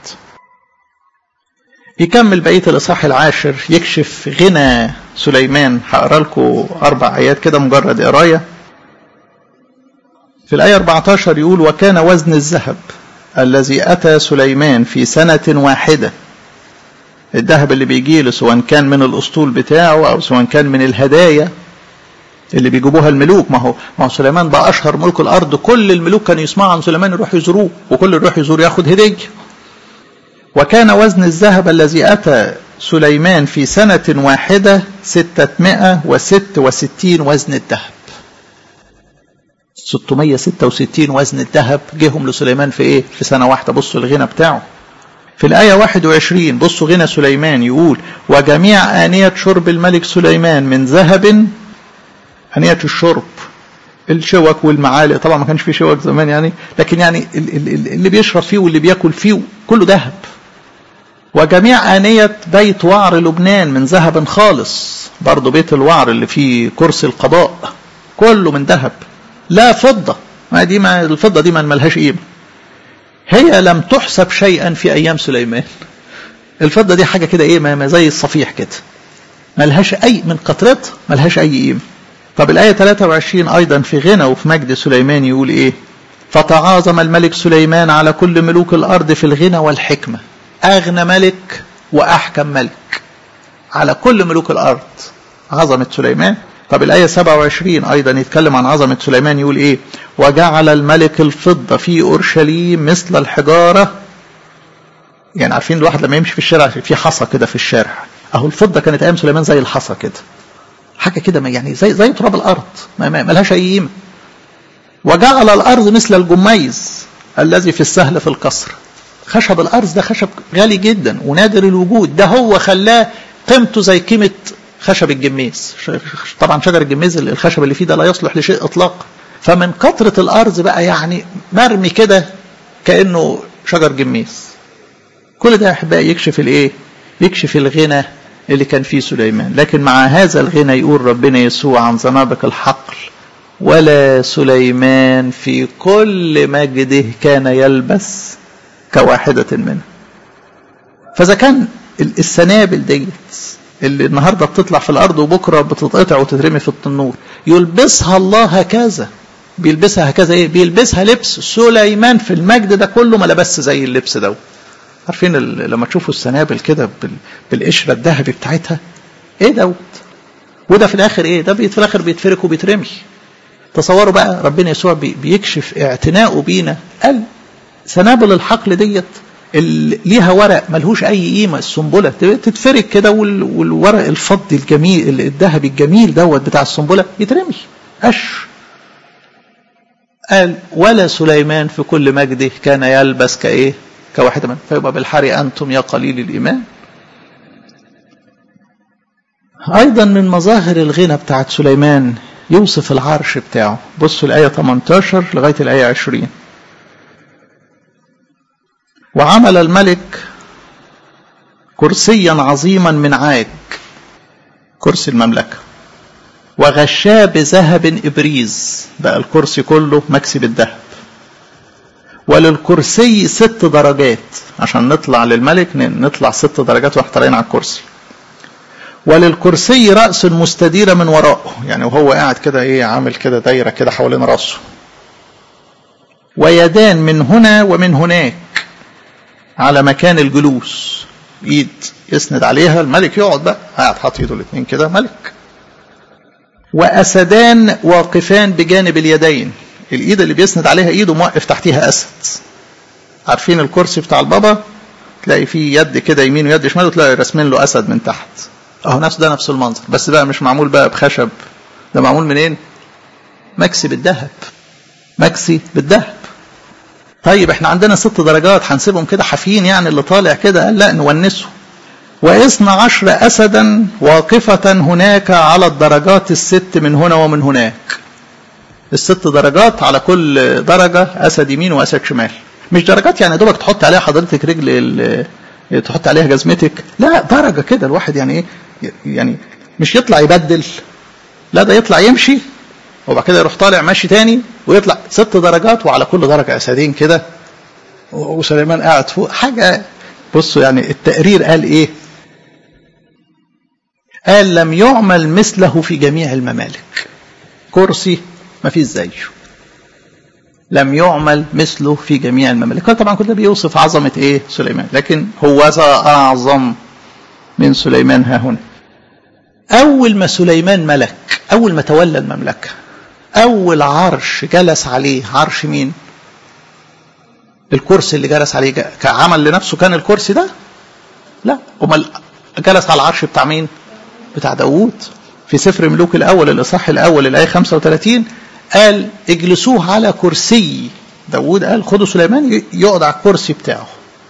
يكمل بقية الإصحاح العاشر يكشف غنى سليمان هقرا لكم أربع آيات كده مجرد قراية في الآية 14 يقول وكان وزن الذهب الذي أتى سليمان في سنة واحدة الذهب اللي بيجي له سواء كان من الأسطول بتاعه أو سواء كان من الهدايا اللي بيجيبوها الملوك ما هو ما هو سليمان بقى أشهر ملك الأرض كل الملوك كانوا يسمعوا عن سليمان يروحوا يزوروه وكل يروح يزور ياخد هدية وكان وزن الذهب الذي أتى سليمان في سنة واحدة ستمائة وست وستين وزن الذهب 666 وزن الذهب جيهم لسليمان في ايه في سنة واحدة بصوا الغنى بتاعه في الآية 21 بصوا غنى سليمان يقول وجميع آنية شرب الملك سليمان من ذهب آنية الشرب الشوك والمعالق طبعا ما كانش في شوك زمان يعني لكن يعني اللي بيشرب فيه واللي بياكل فيه كله ذهب وجميع آنية بيت وعر لبنان من ذهب خالص برضه بيت الوعر اللي فيه كرسي القضاء كله من ذهب لا فضة ما دي ما الفضة دي ما ملهاش قيمة هي لم تحسب شيئا في أيام سليمان الفضة دي حاجة كده إيه ما زي الصفيح كده ملهاش أي من قطرتها ملهاش أي قيمة طب الآية 23 أيضا في غنى وفي مجد سليمان يقول إيه فتعاظم الملك سليمان على كل ملوك الأرض في الغنى والحكمة أغنى ملك وأحكم ملك على كل ملوك الأرض عظمة سليمان طب الآية 27 أيضا يتكلم عن عظمة سليمان يقول إيه وجعل الملك الفضة في أورشليم مثل الحجارة يعني عارفين الواحد لما يمشي في الشارع في حصى كده في الشارع أهو الفضة كانت أيام سليمان زي الحصى كده حاجة كده يعني زي زي تراب الأرض ما ملهاش أي قيمة وجعل الأرض مثل الجميز الذي في السهل في القصر خشب الأرز ده خشب غالي جدا ونادر الوجود ده هو خلاه قيمته زي قيمة خشب الجميز طبعا شجر الجميز الخشب اللي فيه ده لا يصلح لشيء اطلاقا فمن كثرة الأرز بقى يعني مرمي كده كأنه شجر جميز كل ده يا أحبائي يكشف الإيه؟ يكشف الغنى اللي كان فيه سليمان لكن مع هذا الغنى يقول ربنا يسوع عن زنابق الحقل ولا سليمان في كل مجده كان يلبس كواحدة منه فإذا كان السنابل ديت اللي النهارده بتطلع في الارض وبكره بتتقطع وتترمي في التنور يلبسها الله هكذا بيلبسها هكذا ايه بيلبسها لبس سليمان في المجد ده كله ما لبس زي اللبس ده عارفين لما تشوفوا السنابل كده بالقشره الذهبي بتاعتها ايه دوت وده في الاخر ايه ده في الاخر بيتفرك وبيترمي تصوروا بقى ربنا يسوع بيكشف اعتناؤه بينا قال سنابل الحقل ديت اللي ليها ورق ملهوش اي قيمه السنبله تتفرك كده والورق الفضي الجميل الذهبي الجميل دوت بتاع السنبله يترمي قش قال ولا سليمان في كل مجده كان يلبس كايه كواحد من فيبقى بالحري انتم يا قليل الايمان ايضا من مظاهر الغنى بتاعت سليمان يوصف العرش بتاعه بصوا الايه 18 لغايه الايه 20 وعمل الملك كرسيا عظيما من عاج كرسي المملكة وغشاه بذهب إبريز بقى الكرسي كله مكسي بالذهب وللكرسي ست درجات عشان نطلع للملك نطلع ست درجات واحنا طالعين على الكرسي وللكرسي رأس مستديرة من وراءه يعني وهو قاعد كده ايه عامل كده دايرة كده حوالين راسه ويدان من هنا ومن هناك على مكان الجلوس ايد يسند عليها الملك يقعد بقى قاعد حاطط ايده الاثنين كده ملك واسدان واقفان بجانب اليدين الايد اللي بيسند عليها ايده موقف تحتيها اسد عارفين الكرسي بتاع البابا تلاقي فيه يد كده يمين ويد شمال وتلاقي راسمين له اسد من تحت اهو نفس ده نفس المنظر بس بقى مش معمول بقى بخشب ده معمول منين مكسي بالذهب مكسي بالذهب طيب احنا عندنا ست درجات هنسيبهم كده حافيين يعني اللي طالع كده قال لا نونسه واثنى عشر أسدا واقفة هناك على الدرجات الست من هنا ومن هناك الست درجات على كل درجة أسد يمين وأسد شمال مش درجات يعني دوبك تحط عليها حضرتك رجل تحط عليها جزمتك لا درجة كده الواحد يعني ايه يعني مش يطلع يبدل لا ده يطلع يمشي وبعد كده يروح طالع ماشي تاني ويطلع ست درجات وعلى كل درجة أسدين كده وسليمان قاعد فوق حاجة بصوا يعني التقرير قال ايه قال لم يعمل مثله في جميع الممالك كرسي ما فيش زيه لم يعمل مثله في جميع الممالك طبعا كل ده بيوصف عظمة ايه سليمان لكن هو ذا أعظم من سليمان ها هنا أول ما سليمان ملك أول ما تولى المملكة أول عرش جلس عليه عرش مين الكرسي اللي جلس عليه كعمل لنفسه كان الكرسي ده لا امال جلس على العرش بتاع مين بتاع داوود في سفر ملوك الاول الاصحاح الاول الايه 35 قال اجلسوه على كرسي داوود قال خدوا سليمان يقعد على الكرسي بتاعه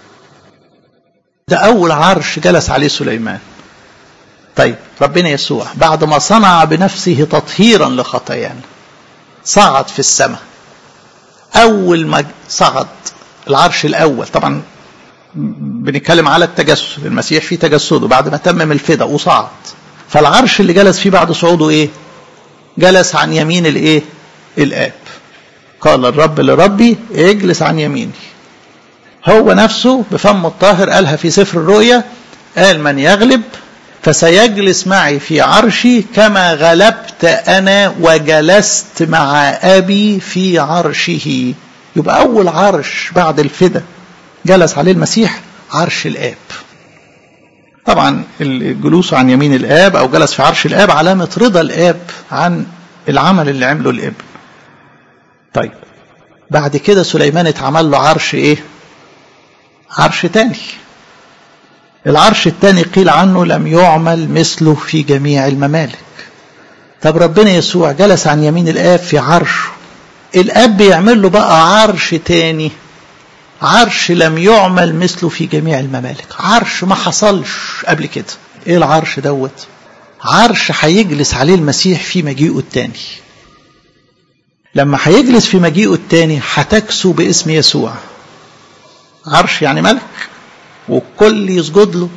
ده اول عرش جلس عليه سليمان طيب ربنا يسوع بعد ما صنع بنفسه تطهيرا لخطايانا صعد في السماء اول ما صعد العرش الاول طبعا بنتكلم على التجسد المسيح فيه تجسده بعد ما تمم الفدا وصعد فالعرش اللي جلس فيه بعد صعوده ايه جلس عن يمين الايه الاب قال الرب لربي اجلس عن يميني هو نفسه بفم الطاهر قالها في سفر الرؤيا قال من يغلب فسيجلس معي في عرشي كما غلبت انا وجلست مع ابي في عرشه يبقى اول عرش بعد الفدا جلس عليه المسيح عرش الاب طبعا الجلوس عن يمين الاب او جلس في عرش الاب علامه رضا الاب عن العمل اللي عمله الابن طيب بعد كده سليمان اتعمل له عرش ايه عرش تاني العرش التاني قيل عنه لم يعمل مثله في جميع الممالك طب ربنا يسوع جلس عن يمين الاب في عرشه الاب بيعمل له بقى عرش تاني عرش لم يعمل مثله في جميع الممالك عرش ما حصلش قبل كده ايه العرش دوت عرش هيجلس عليه المسيح في مجيئه التاني لما هيجلس في مجيئه التاني هتكسو باسم يسوع عرش يعني ملك والكل يسجد له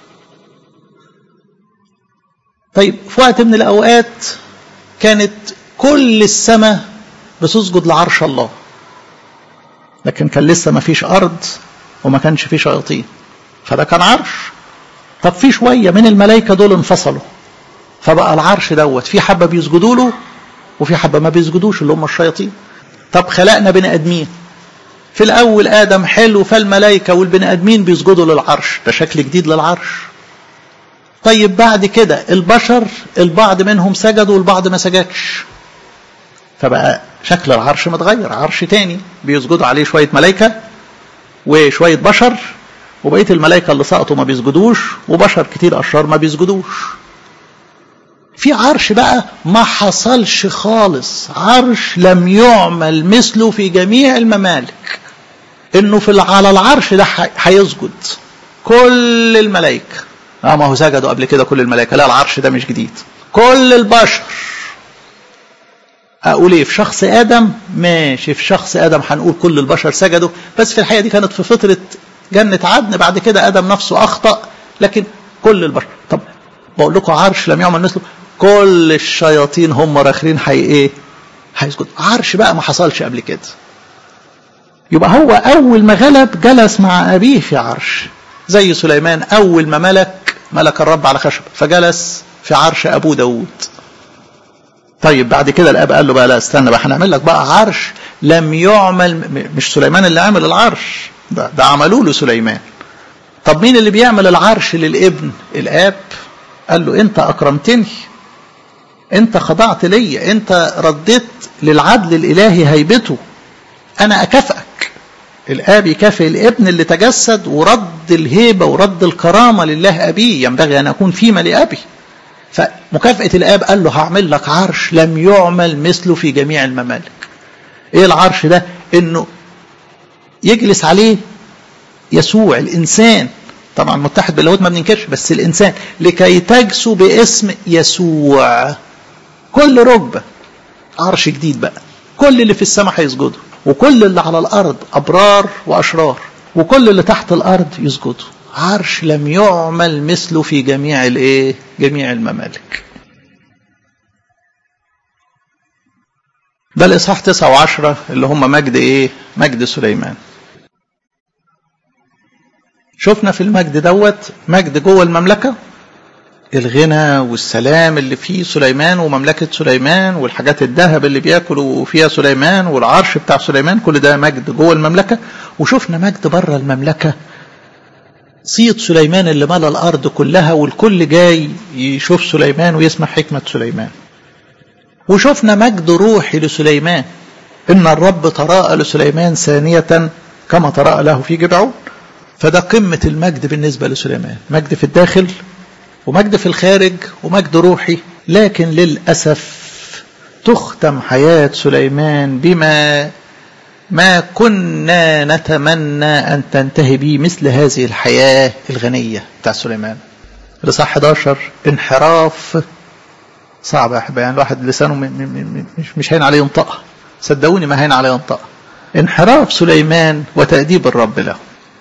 طيب في وقت من الاوقات كانت كل السماء بتسجد لعرش الله لكن كان لسه ما فيش ارض وما كانش فيه شياطين فده كان عرش طب في شويه من الملائكه دول انفصلوا فبقى العرش دوت في حبه بيسجدوا له وفي حبه ما بيسجدوش اللي هم الشياطين طب خلقنا بني ادمين في الاول ادم حلو فالملائكه والبني ادمين بيسجدوا للعرش ده شكل جديد للعرش طيب بعد كده البشر البعض منهم سجدوا والبعض ما سجدش فبقى شكل العرش متغير عرش تاني بيسجدوا عليه شوية ملائكة وشوية بشر وبقية الملائكة اللي سقطوا ما بيسجدوش وبشر كتير أشرار ما بيسجدوش في عرش بقى ما حصلش خالص عرش لم يعمل مثله في جميع الممالك انه في على العرش ده هيسجد كل الملائكة اه ما هو سجدوا قبل كده كل الملائكة لا العرش ده مش جديد كل البشر اقول ايه في شخص ادم ماشي في شخص ادم هنقول كل البشر سجدوا بس في الحقيقه دي كانت في فتره جنه عدن بعد كده ادم نفسه اخطا لكن كل البشر طب بقول لكم عرش لم يعمل مثله كل الشياطين هم راخرين حي ايه هيسجد عرش بقى ما حصلش قبل كده يبقى هو اول ما غلب جلس مع ابيه في عرش زي سليمان اول ما ملك ملك الرب على خشب فجلس في عرش ابوه داود طيب بعد كده الاب قال له بقى لا استنى بقى هنعمل لك بقى عرش لم يعمل مش سليمان اللي عمل العرش ده, ده عملوه له سليمان طب مين اللي بيعمل العرش للابن الاب قال له انت اكرمتني انت خضعت لي انت رديت للعدل الالهي هيبته انا اكافئك الاب يكافئ الابن اللي تجسد ورد الهيبه ورد الكرامه لله ابيه ينبغي ان اكون فيما لابي فمكافأة الآب قال له هعمل لك عرش لم يعمل مثله في جميع الممالك ايه العرش ده انه يجلس عليه يسوع الانسان طبعا متحد باللاهوت ما بننكرش بس الانسان لكي تجسوا باسم يسوع كل ركبه عرش جديد بقى كل اللي في السماء هيسجدوا وكل اللي على الارض ابرار واشرار وكل اللي تحت الارض يسجدوا عرش لم يعمل مثله في جميع الايه جميع الممالك ده الاصحاح 9 و10 اللي هم مجد ايه مجد سليمان شفنا في المجد دوت مجد جوه المملكه الغنى والسلام اللي فيه سليمان ومملكة سليمان والحاجات الذهب اللي بياكلوا فيها سليمان والعرش بتاع سليمان كل ده مجد جوه المملكة وشفنا مجد بره المملكة صيت سليمان اللي ملا الأرض كلها والكل جاي يشوف سليمان ويسمع حكمة سليمان وشفنا مجد روحي لسليمان إن الرب تراءى لسليمان ثانية كما تراءى له في جبعون فده قمة المجد بالنسبة لسليمان مجد في الداخل ومجد في الخارج ومجد روحي لكن للأسف تختم حياة سليمان بما ما كنا نتمنى أن تنتهي به مثل هذه الحياة الغنية بتاع سليمان الإصحاح 11 انحراف صعب يا أحبائي يعني الواحد لسانه مش مش هين عليه ينطقها صدقوني ما هين عليه ينطقها انحراف سليمان وتأديب الرب له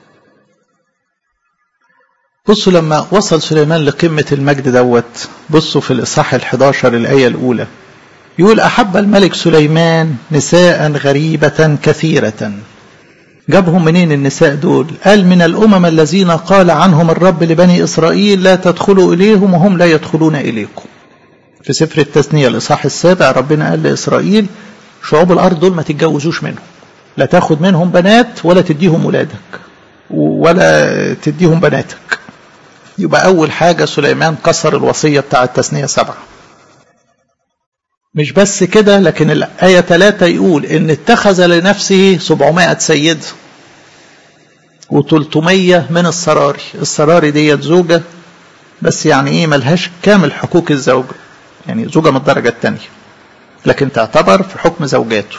بصوا لما وصل سليمان لقمة المجد دوت بصوا في الإصحاح ال11 الآية الأولى يقول أحب الملك سليمان نساء غريبة كثيرة جابهم منين النساء دول قال من الأمم الذين قال عنهم الرب لبني إسرائيل لا تدخلوا إليهم وهم لا يدخلون إليكم في سفر التثنية الإصحاح السابع ربنا قال لإسرائيل شعوب الأرض دول ما تتجوزوش منهم لا تاخد منهم بنات ولا تديهم ولادك ولا تديهم بناتك يبقى أول حاجة سليمان كسر الوصية بتاع التثنية سبعة مش بس كده لكن الآية ثلاثة يقول إن اتخذ لنفسه 700 سيد و300 من السراري السراري ديت زوجة بس يعني إيه ملهاش كامل حقوق الزوجة يعني زوجة من الدرجة الثانية لكن تعتبر في حكم زوجاته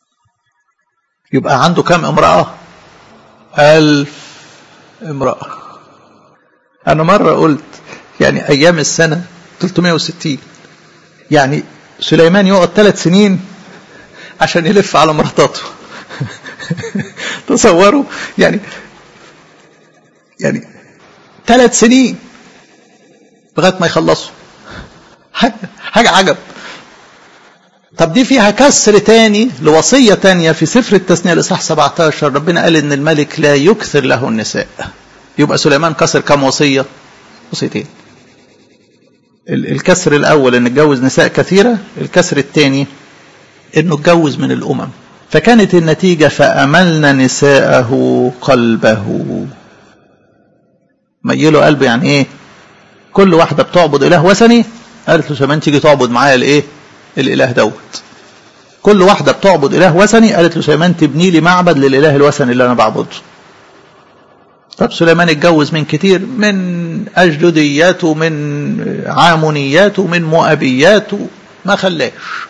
يبقى عنده كام امرأة ألف امرأة أنا مرة قلت يعني أيام السنة 360 يعني سليمان يقعد ثلاث سنين عشان يلف على مراتاته تصوروا يعني يعني ثلاث سنين لغايه ما يخلصوا حاجه حاجه عجب طب دي فيها كسر تاني لوصية تانية في سفر التثنية الإصحاح 17 ربنا قال إن الملك لا يكثر له النساء يبقى سليمان كسر كم وصية؟ وصيتين الكسر الأول إن اتجوز نساء كثيرة الكسر الثاني إنه اتجوز من الأمم فكانت النتيجة فأملنا نساءه قلبه ميلوا قلبه يعني إيه كل واحدة بتعبد إله وثني قالت له سليمان تيجي تعبد معايا الإيه الإله دوت كل واحدة بتعبد إله وثني قالت له سليمان تبني لي معبد للإله الوثني اللي أنا بعبده طب سليمان اتجوز من كتير من أجدودياته من عامونياته من مؤبياته ما خلاش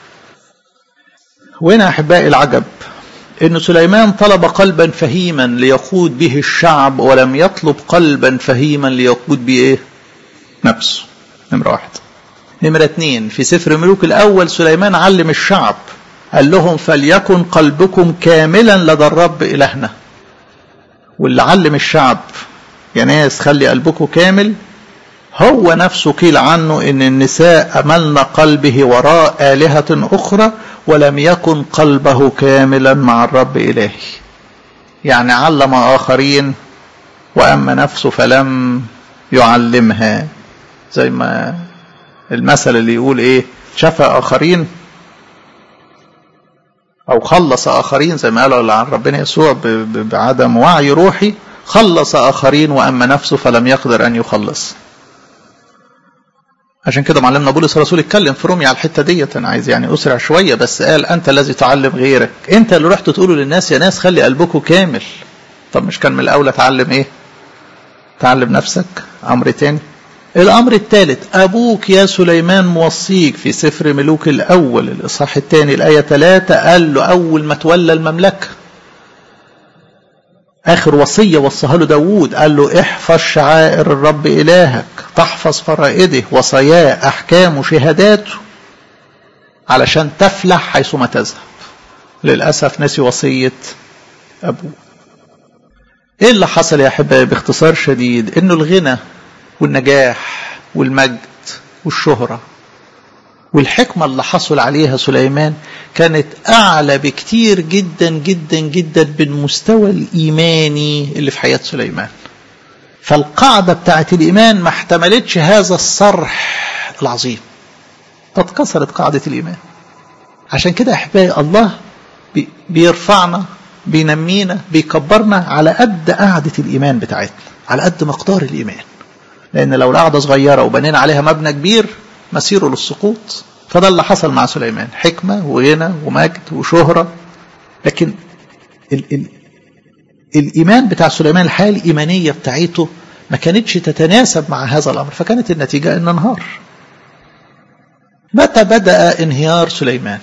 وهنا أحبائي العجب إن سليمان طلب قلبا فهيما ليقود به الشعب ولم يطلب قلبا فهيما ليقود به إيه؟ نفسه نمرة واحد نمرة اتنين في سفر ملوك الأول سليمان علم الشعب قال لهم فليكن قلبكم كاملا لدى الرب إلهنا واللي علم الشعب يا ناس خلي قلبكم كامل هو نفسه قيل عنه ان النساء املن قلبه وراء الهه اخرى ولم يكن قلبه كاملا مع الرب الهي يعني علم اخرين واما نفسه فلم يعلمها زي ما المثل اللي يقول ايه شفى اخرين او خلص اخرين زي ما قالوا عن ربنا يسوع بعدم وعي روحي خلص اخرين واما نفسه فلم يقدر ان يخلص عشان كده معلمنا بولس الرسول اتكلم في روميا على الحته ديت انا عايز يعني اسرع شويه بس قال انت الذي تعلم غيرك انت اللي رحت تقوله للناس يا ناس خلي قلبكم كامل طب مش كان من الاولى تعلم ايه تعلم نفسك امر تاني الأمر الثالث أبوك يا سليمان موصيك في سفر ملوك الأول الإصحاح الثاني الآية ثلاثة قال له أول ما تولى المملكة آخر وصية وصاها له داوود قال له احفظ شعائر الرب إلهك تحفظ فرائده وصاياه أحكامه شهاداته علشان تفلح حيثما تذهب للأسف نسي وصية أبوه إيه اللي حصل يا أحبائي باختصار شديد إنه الغنى والنجاح والمجد والشهرة والحكمة اللي حصل عليها سليمان كانت أعلى بكتير جدا جدا جدا بالمستوى الإيماني اللي في حياة سليمان فالقاعدة بتاعت الإيمان ما احتملتش هذا الصرح العظيم فاتكسرت قاعدة الإيمان عشان كده أحبائي الله بيرفعنا بينمينا بيكبرنا على قد قاعدة الإيمان بتاعتنا على قد مقدار الإيمان لأن لو القعدة صغيرة وبنينا عليها مبنى كبير مسيره للسقوط فده اللي حصل مع سليمان حكمة وغنى ومجد وشهرة لكن ال ال الإيمان بتاع سليمان الحياة الإيمانية بتاعته ما كانتش تتناسب مع هذا الأمر فكانت النتيجة أن انهار متى بدأ انهيار سليمان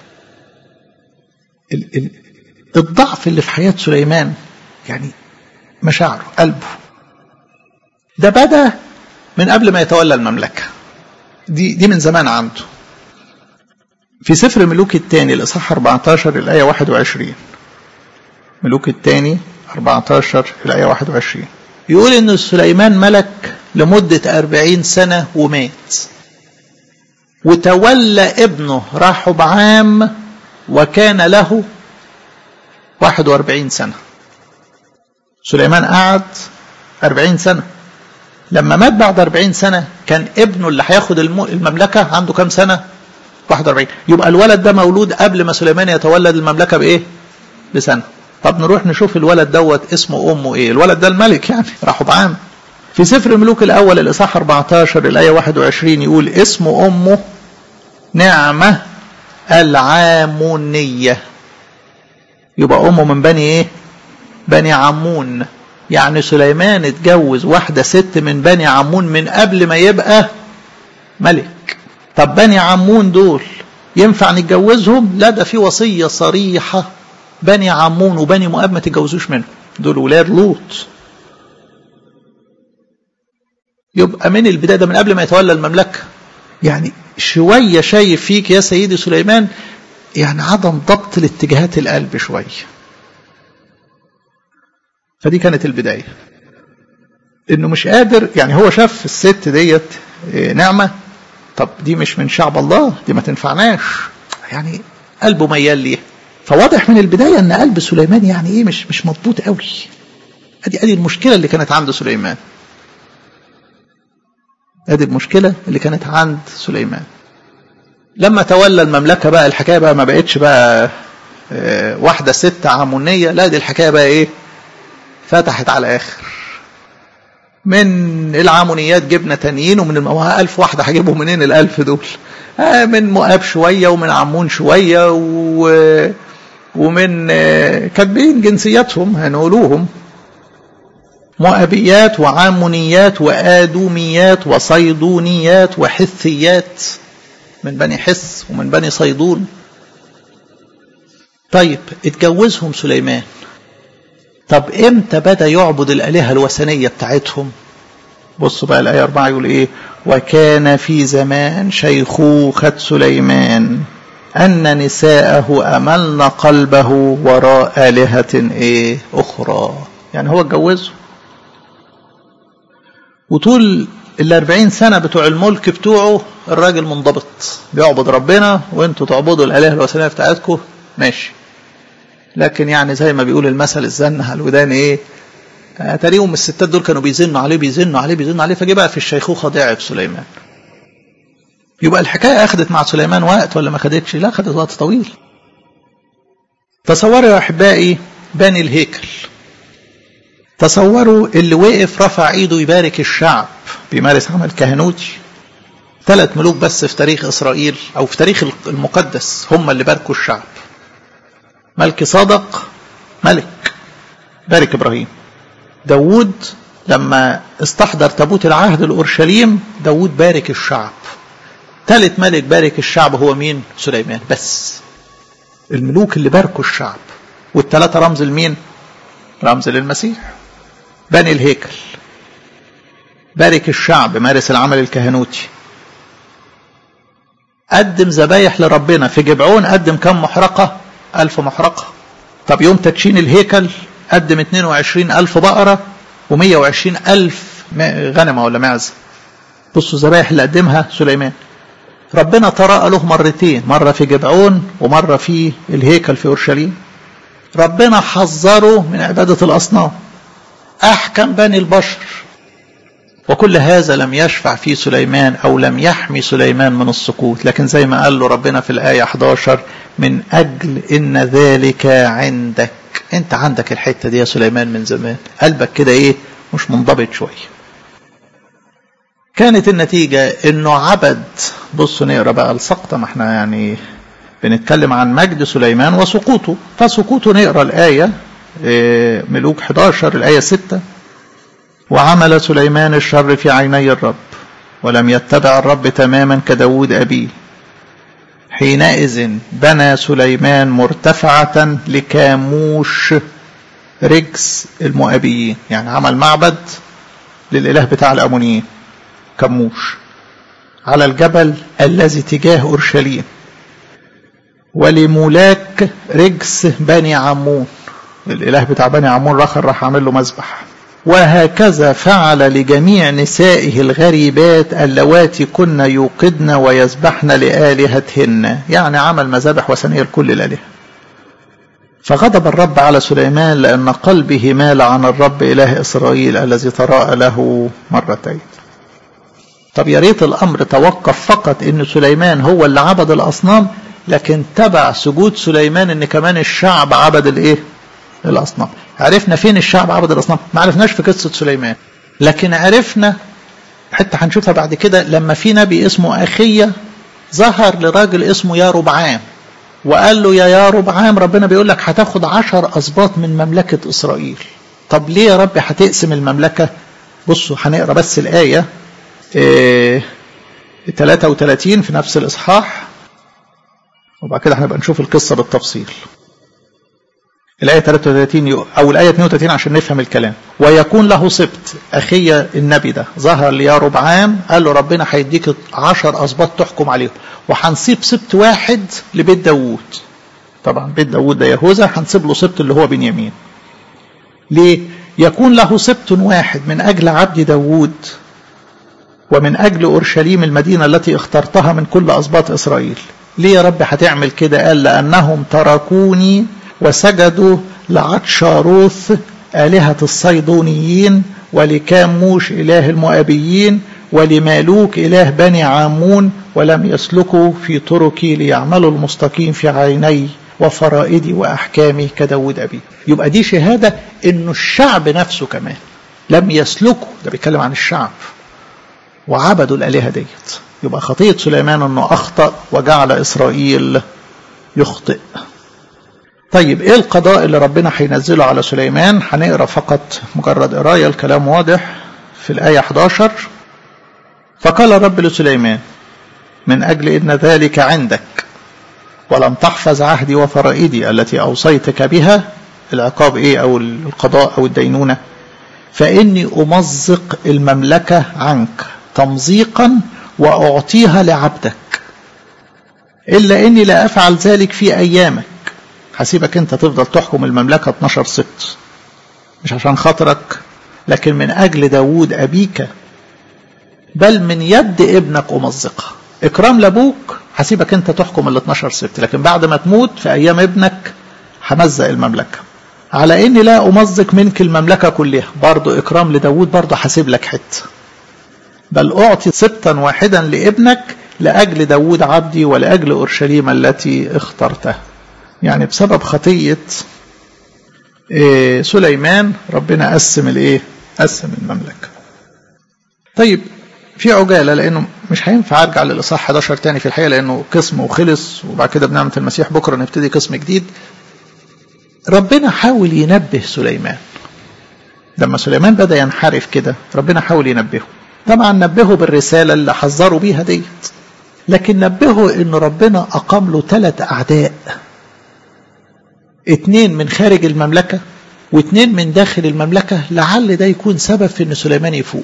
ال ال الضعف اللي في حياة سليمان يعني مشاعره قلبه ده بدأ من قبل ما يتولى المملكة دي دي من زمان عنده في سفر ملوك الثاني الإصحاح 14 الآية 21 ملوك الثاني 14 الآية 21 يقول إن سليمان ملك لمدة 40 سنة ومات وتولى ابنه راحب عام وكان له 41 سنة سليمان قعد 40 سنة لما مات بعد 40 سنة كان ابنه اللي هياخد المملكة عنده كام سنة 41 يبقى الولد ده مولود قبل ما سليمان يتولد المملكة بإيه بسنة طب نروح نشوف الولد دوت اسمه أمه إيه الولد ده الملك يعني راحوا بعام في سفر الملوك الأول الإصحاح 14 الآية 21 يقول اسم أمه نعمة العامونية يبقى أمه من بني إيه بني عمون يعني سليمان اتجوز واحدة ست من بني عمون من قبل ما يبقى ملك طب بني عمون دول ينفع نتجوزهم لا ده في وصية صريحة بني عمون وبني مؤاب ما تتجوزوش منهم دول ولاد لوط يبقى من البداية ده من قبل ما يتولى المملكة يعني شوية شايف فيك يا سيدي سليمان يعني عدم ضبط لاتجاهات القلب شوية فدي كانت البداية انه مش قادر يعني هو شاف الست ديت نعمة طب دي مش من شعب الله دي ما تنفعناش يعني قلبه ميال ليه فواضح من البداية ان قلب سليمان يعني ايه مش مش مضبوط قوي ادي ادي المشكلة اللي كانت عند سليمان ادي المشكلة اللي كانت عند سليمان لما تولى المملكة بقى الحكاية بقى ما بقتش بقى اه واحدة ست عمونية لا دي الحكاية بقى ايه فتحت على اخر من العمونيات جبنا تانيين ومن المواها ألف واحدة هجيبهم منين الألف دول آه من مؤاب شوية ومن عمون شوية و... ومن آه كاتبين جنسياتهم هنقولوهم مؤابيات وعامونيات وآدوميات وصيدونيات وحثيات من بني حس ومن بني صيدون طيب اتجوزهم سليمان طب امتى بدا يعبد الالهه الوثنيه بتاعتهم بصوا بقى الايه 4 يقول ايه وكان في زمان شيخوخه سليمان ان نساءه املن قلبه وراء الهه ايه اخرى يعني هو اتجوزه وطول الأربعين سنة بتوع الملك بتوعه الراجل منضبط بيعبد ربنا وانتوا تعبدوا الآلهة الوثنية بتاعتكم ماشي لكن يعني زي ما بيقول المثل الزن على الودان ايه اتاريهم الستات دول كانوا بيزنوا عليه بيزنوا عليه بيزنوا عليه فجه بقى في الشيخوخه ضعف سليمان يبقى الحكايه اخذت مع سليمان وقت ولا ما خدتش لا خدت وقت طويل تصوروا يا احبائي بني الهيكل تصوروا اللي وقف رفع ايده يبارك الشعب بيمارس عمل كهنوتي ثلاث ملوك بس في تاريخ اسرائيل او في تاريخ المقدس هم اللي باركوا الشعب ملك صادق ملك بارك ابراهيم داود لما استحضر تابوت العهد الاورشليم داود بارك الشعب ثالث ملك بارك الشعب هو مين سليمان بس الملوك اللي باركوا الشعب والثلاثه رمز لمين رمز للمسيح بني الهيكل بارك الشعب مارس العمل الكهنوتي قدم ذبايح لربنا في جبعون قدم كم محرقة ألف محرقة طب يوم تدشين الهيكل قدم 22 ألف بقرة و120 ألف غنمة ولا معزة بصوا الذبايح اللي قدمها سليمان ربنا تراءى له مرتين مرة في جبعون ومرة في الهيكل في أورشليم ربنا حذره من عبادة الأصنام أحكم بني البشر وكل هذا لم يشفع فيه سليمان أو لم يحمي سليمان من السقوط لكن زي ما قال له ربنا في الآية 11 من أجل إن ذلك عندك أنت عندك الحتة دي يا سليمان من زمان قلبك كده إيه مش منضبط شوية كانت النتيجة إنه عبد بصوا نقرا بقى السقطة ما احنا يعني بنتكلم عن مجد سليمان وسقوطه فسقوطه نقرا الآية ملوك 11 الآية 6 وعمل سليمان الشر في عيني الرب ولم يتبع الرب تماما كداود أبيه حينئذ بنى سليمان مرتفعة لكاموش رجس المؤابيين يعني عمل معبد للإله بتاع الأمونيين كموش على الجبل الذي تجاه أورشليم ولملاك رجس بني عمون الإله بتاع بني عمون رخر راح عامل له مذبح وهكذا فعل لجميع نسائه الغريبات اللواتي كن يوقدن ويذبحن لآلهتهن يعني عمل مذابح وثنية لكل الآلهة فغضب الرب على سليمان لأن قلبه مال عن الرب إله إسرائيل الذي تراءى له مرتين طب يا ريت الأمر توقف فقط إن سليمان هو اللي عبد الأصنام لكن تبع سجود سليمان إن كمان الشعب عبد الإيه؟ الأصنام عرفنا فين الشعب عبد الأصنام ما عرفناش في قصة سليمان لكن عرفنا حتى هنشوفها بعد كده لما في نبي اسمه أخية ظهر لراجل اسمه يا ربعام وقال له يا يا ربعام ربنا بيقول لك هتاخد عشر أسباط من مملكة إسرائيل طب ليه يا رب هتقسم المملكة بصوا هنقرا بس الآية إيه 33 في نفس الإصحاح وبعد كده هنبقى نشوف القصة بالتفصيل الآية 33 أو الآية 32 عشان نفهم الكلام ويكون له سبت أخي النبي ده ظهر ليا ربعام قال له ربنا هيديك 10 أسباط تحكم عليهم وهنسيب سبت واحد لبيت داوود طبعا بيت داوود ده يهوذا هنسيب له سبت اللي هو بنيامين ليه يكون له سبت واحد من أجل عبد داوود ومن أجل أورشليم المدينة التي اخترتها من كل أسباط إسرائيل ليه يا رب هتعمل كده قال لأنهم تركوني وسجدوا لعتشاروث آلهة الصيدونيين ولكاموش إله المؤابيين ولمالوك إله بني عامون ولم يسلكوا في طرقي ليعملوا المستقيم في عيني وفرائدي وأحكامي كداود أبي يبقى دي شهادة إنه الشعب نفسه كمان لم يسلكوا ده بيتكلم عن الشعب وعبدوا الآلهة ديت يبقى خطية سليمان أنه أخطأ وجعل إسرائيل يخطئ طيب ايه القضاء اللي ربنا هينزله على سليمان هنقرا فقط مجرد قرايه الكلام واضح في الايه 11 فقال الرب لسليمان من اجل ان ذلك عندك ولم تحفظ عهدي وفرائدي التي اوصيتك بها العقاب ايه او القضاء او الدينونه فاني امزق المملكه عنك تمزيقا واعطيها لعبدك الا اني لا افعل ذلك في ايامك هسيبك انت تفضل تحكم المملكة 12 ست مش عشان خاطرك لكن من أجل داوود أبيك بل من يد ابنك أمزقها إكرام لأبوك هسيبك انت تحكم ال 12 ست لكن بعد ما تموت في أيام ابنك همزق المملكة على إني لا أمزق منك المملكة كلها برضو إكرام لداوود برضو هسيب لك حتة بل أعطي سبتا واحدا لابنك لأجل داوود عبدي ولأجل أورشليم التي اخترتها يعني بسبب خطية إيه سليمان ربنا قسم الايه قسم المملكة طيب في عجالة لأنه مش هينفع أرجع للإصحاح 11 تاني في الحقيقة لأنه قسم وخلص وبعد كده بنعمة المسيح بكرة نبتدي قسم جديد ربنا حاول ينبه سليمان لما سليمان بدأ ينحرف كده ربنا حاول ينبهه طبعا نبهه بالرسالة اللي حذروا بيها ديت لكن نبهه ان ربنا اقام له ثلاث اعداء اتنين من خارج المملكة واثنين من داخل المملكة لعل ده يكون سبب في ان سليمان يفوق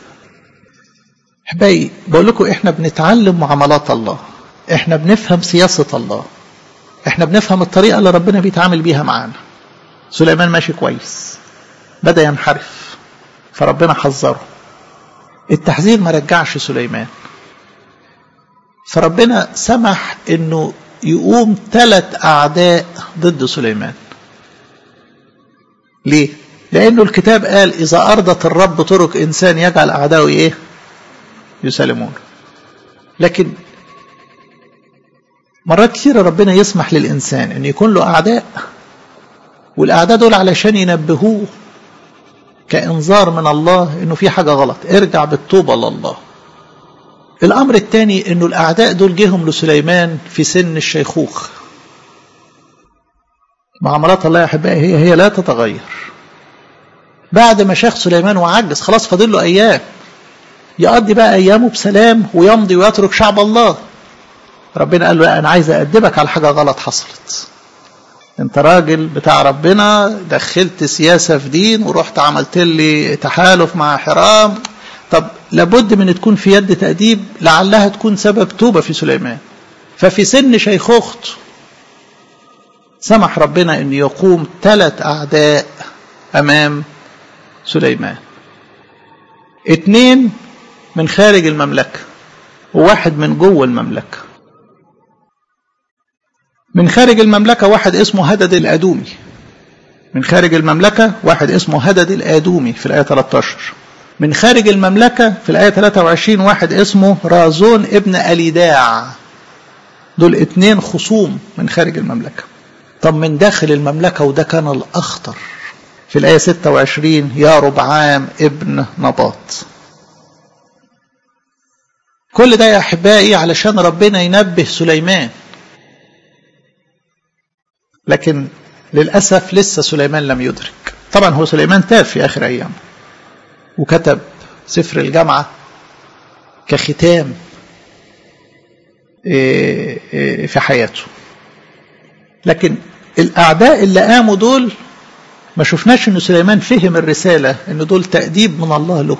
احبائي بقول لكم احنا بنتعلم معاملات الله احنا بنفهم سياسة الله احنا بنفهم الطريقة اللي ربنا بيتعامل بيها معانا سليمان ماشي كويس بدأ ينحرف فربنا حذره التحذير ما رجعش سليمان فربنا سمح انه يقوم ثلاث اعداء ضد سليمان ليه لانه الكتاب قال اذا ارضت الرب طرق انسان يجعل اعدائه ايه يسلمون لكن مرات كثيرة ربنا يسمح للإنسان أن يكون له أعداء والأعداء دول علشان ينبهوه كإنذار من الله أنه في حاجة غلط ارجع بالتوبة لله الأمر الثاني أنه الأعداء دول جيهم لسليمان في سن الشيخوخ معاملات الله يا أحبائي هي هي لا تتغير بعد ما شيخ سليمان وعجز خلاص فاضل له أيام يقضي بقى أيامه بسلام ويمضي ويترك شعب الله ربنا قال له أنا عايز أدبك على حاجة غلط حصلت انت راجل بتاع ربنا دخلت سياسة في دين ورحت عملت لي تحالف مع حرام طب لابد من تكون في يد تأديب لعلها تكون سبب توبة في سليمان ففي سن شيخوخته سمح ربنا أن يقوم ثلاث أعداء أمام سليمان اتنين من خارج المملكة وواحد من جوه المملكة من خارج المملكة واحد اسمه هدد الأدومي من خارج المملكة واحد اسمه هدد الأدومي في الآية 13 من خارج المملكة في الآية 23 واحد اسمه رازون ابن أليداع دول اتنين خصوم من خارج المملكة طب من داخل المملكة وده كان الأخطر في الآية 26 يا ربعام ابن نباط كل ده يا أحبائي علشان ربنا ينبه سليمان لكن للأسف لسه سليمان لم يدرك طبعا هو سليمان تاب في آخر أيامه وكتب سفر الجامعة كختام في حياته لكن الأعداء اللي قاموا دول ما شفناش ان سليمان فهم الرسالة ان دول تأديب من الله له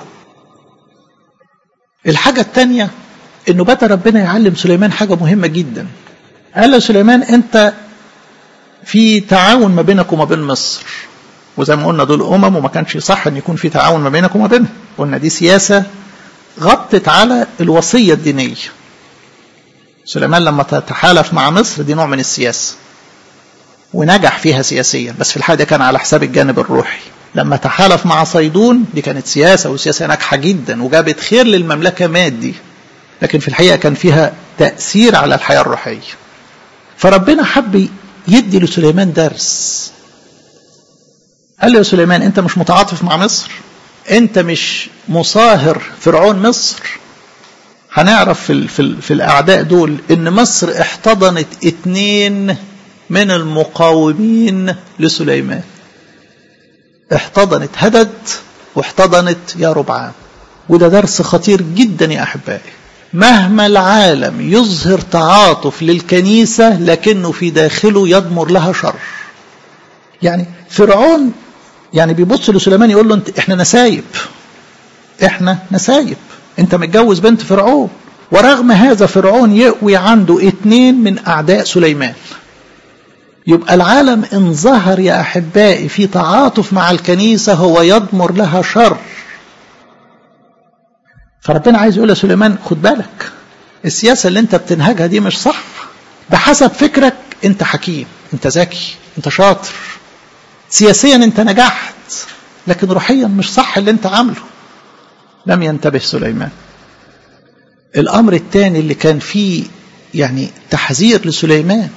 الحاجة الثانية انه بدأ ربنا يعلم سليمان حاجة مهمة جدا قال له سليمان انت في تعاون ما بينك وما بين مصر وزي ما قلنا دول امم وما كانش صح ان يكون في تعاون ما بينك وما بينهم قلنا دي سياسة غطت على الوصية الدينية سليمان لما تحالف مع مصر دي نوع من السياسة ونجح فيها سياسيا بس في الحقيقة كان على حساب الجانب الروحي لما تحالف مع صيدون دي كانت سياسة وسياسة ناجحة جدا وجابت خير للمملكة مادي لكن في الحقيقة كان فيها تأثير على الحياة الروحية فربنا حب يدي لسليمان درس قال له يا سليمان انت مش متعاطف مع مصر انت مش مصاهر فرعون مصر هنعرف في, ال في, ال في الاعداء دول ان مصر احتضنت اتنين من المقاومين لسليمان احتضنت هدد واحتضنت يا ربعام وده درس خطير جدا يا احبائي مهما العالم يظهر تعاطف للكنيسة لكنه في داخله يضمر لها شر يعني فرعون يعني بيبص لسليمان يقول له انت احنا نسايب احنا نسايب انت متجوز بنت فرعون ورغم هذا فرعون يقوي عنده اتنين من اعداء سليمان يبقى العالم ان ظهر يا احبائي في تعاطف مع الكنيسه هو يضمر لها شر فربنا عايز يقول لسليمان خد بالك السياسه اللي انت بتنهجها دي مش صح بحسب فكرك انت حكيم انت ذكي انت شاطر سياسيا انت نجحت لكن روحيا مش صح اللي انت عامله لم ينتبه سليمان الامر الثاني اللي كان فيه يعني تحذير لسليمان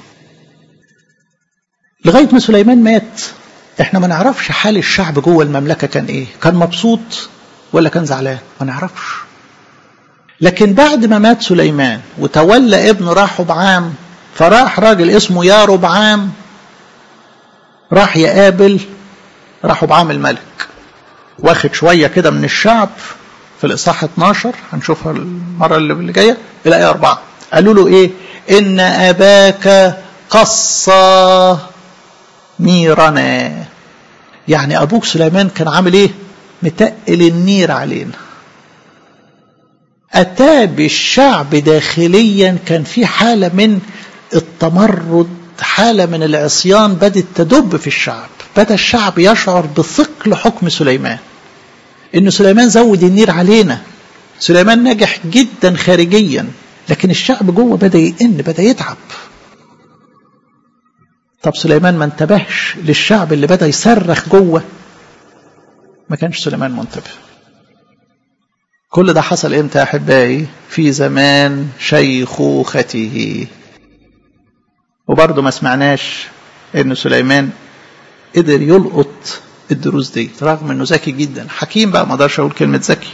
لغايه ما سليمان مات احنا ما نعرفش حال الشعب جوه المملكه كان ايه كان مبسوط ولا كان زعلان ما نعرفش لكن بعد ما مات سليمان وتولى ابن رحبعام فراح راجل اسمه يا ربعام راح يقابل رحبعام الملك واخد شويه كده من الشعب في الاصحاح 12 هنشوفها المره اللي جايه الايه 4 قالوا له ايه ان اباك قصى ميرنا يعني أبوك سليمان كان عامل إيه متقل النير علينا أتى الشعب داخليا كان في حالة من التمرد حالة من العصيان بدت تدب في الشعب بدأ الشعب يشعر بثقل حكم سليمان إن سليمان زود النير علينا سليمان نجح جدا خارجيا لكن الشعب جوه بدأ يئن بدأ يتعب طب سليمان ما انتبهش للشعب اللي بدأ يصرخ جوه ما كانش سليمان منتبه كل ده حصل امتى يا احبائي في زمان شيخوخته وبرضه ما سمعناش ان سليمان قدر يلقط الدروس دي رغم انه ذكي جدا حكيم بقى ما اقدرش اقول كلمه ذكي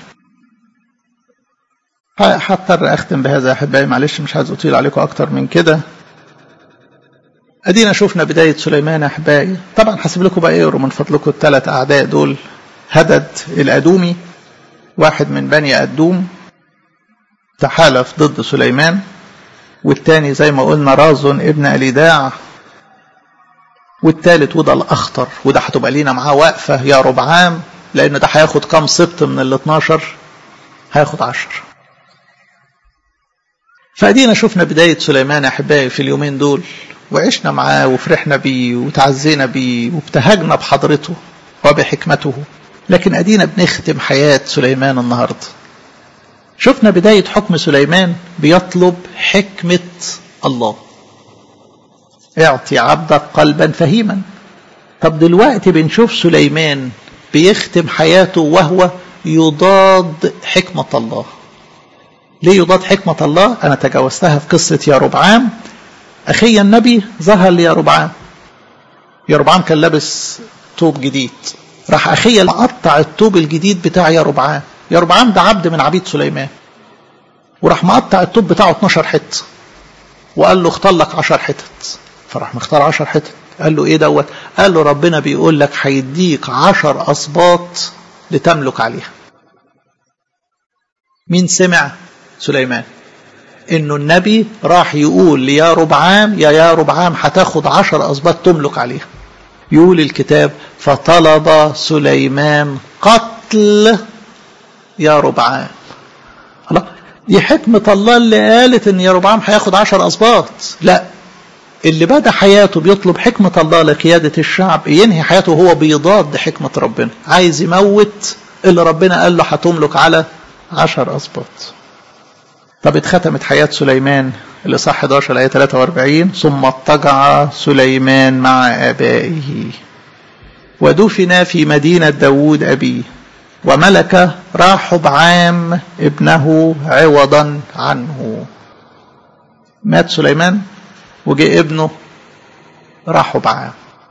هضطر اختم بهذا يا احبائي معلش مش عايز اطيل عليكم اكتر من كده ادينا شفنا بدايه سليمان يا احبائي طبعا هسيب لكم بقى اقروا من فضلكم الثلاث اعداء دول هدد الادومي واحد من بني ادوم تحالف ضد سليمان والتاني زي ما قلنا رازن ابن اليداع والتالت وده الاخطر وده هتبقى لينا معاه وقفه يا ربعام لان ده هياخد كام سبط من ال 12 هياخد 10 فادينا شفنا بدايه سليمان يا احبائي في اليومين دول وعشنا معاه وفرحنا بيه وتعزينا بيه وابتهجنا بحضرته وبحكمته لكن ادينا بنختم حياه سليمان النهارده شفنا بدايه حكم سليمان بيطلب حكمه الله اعطي عبدك قلبا فهيما طب دلوقتي بنشوف سليمان بيختم حياته وهو يضاد حكمة الله ليه يضاد حكمة الله أنا تجاوزتها في قصة يا ربعام أخي النبي ظهر لي يا ربعام يا ربعام كان لابس توب جديد راح أخي قطع التوب الجديد بتاع يا ربعام يا ربعام ده عبد من عبيد سليمان وراح مقطع التوب بتاعه 12 حته وقال له اختار لك 10 حتت فراح مختار 10 حتت قال له ايه دوت قال له ربنا بيقول لك هيديك 10 اسباط لتملك عليها مين سمع سليمان انه النبي راح يقول ليا ربعام يا يا ربعام هتاخد 10 اسباط تملك عليها يقول الكتاب فطلب سليمان قتل يا ربعام الله دي حكمة الله اللي قالت ان يا ربعام هياخد عشر اسباط لا اللي بدا حياته بيطلب حكمة الله لقيادة الشعب ينهي حياته وهو بيضاد حكمة ربنا عايز يموت اللي ربنا قال له هتملك على عشر اسباط طب اتختمت حياة سليمان اللي صح 11 آية 43 ثم اضطجع سليمان مع آبائه ودفن في مدينة داود أبيه وملك راحب عام ابنه عوضا عنه مات سليمان وجاء ابنه راحب عام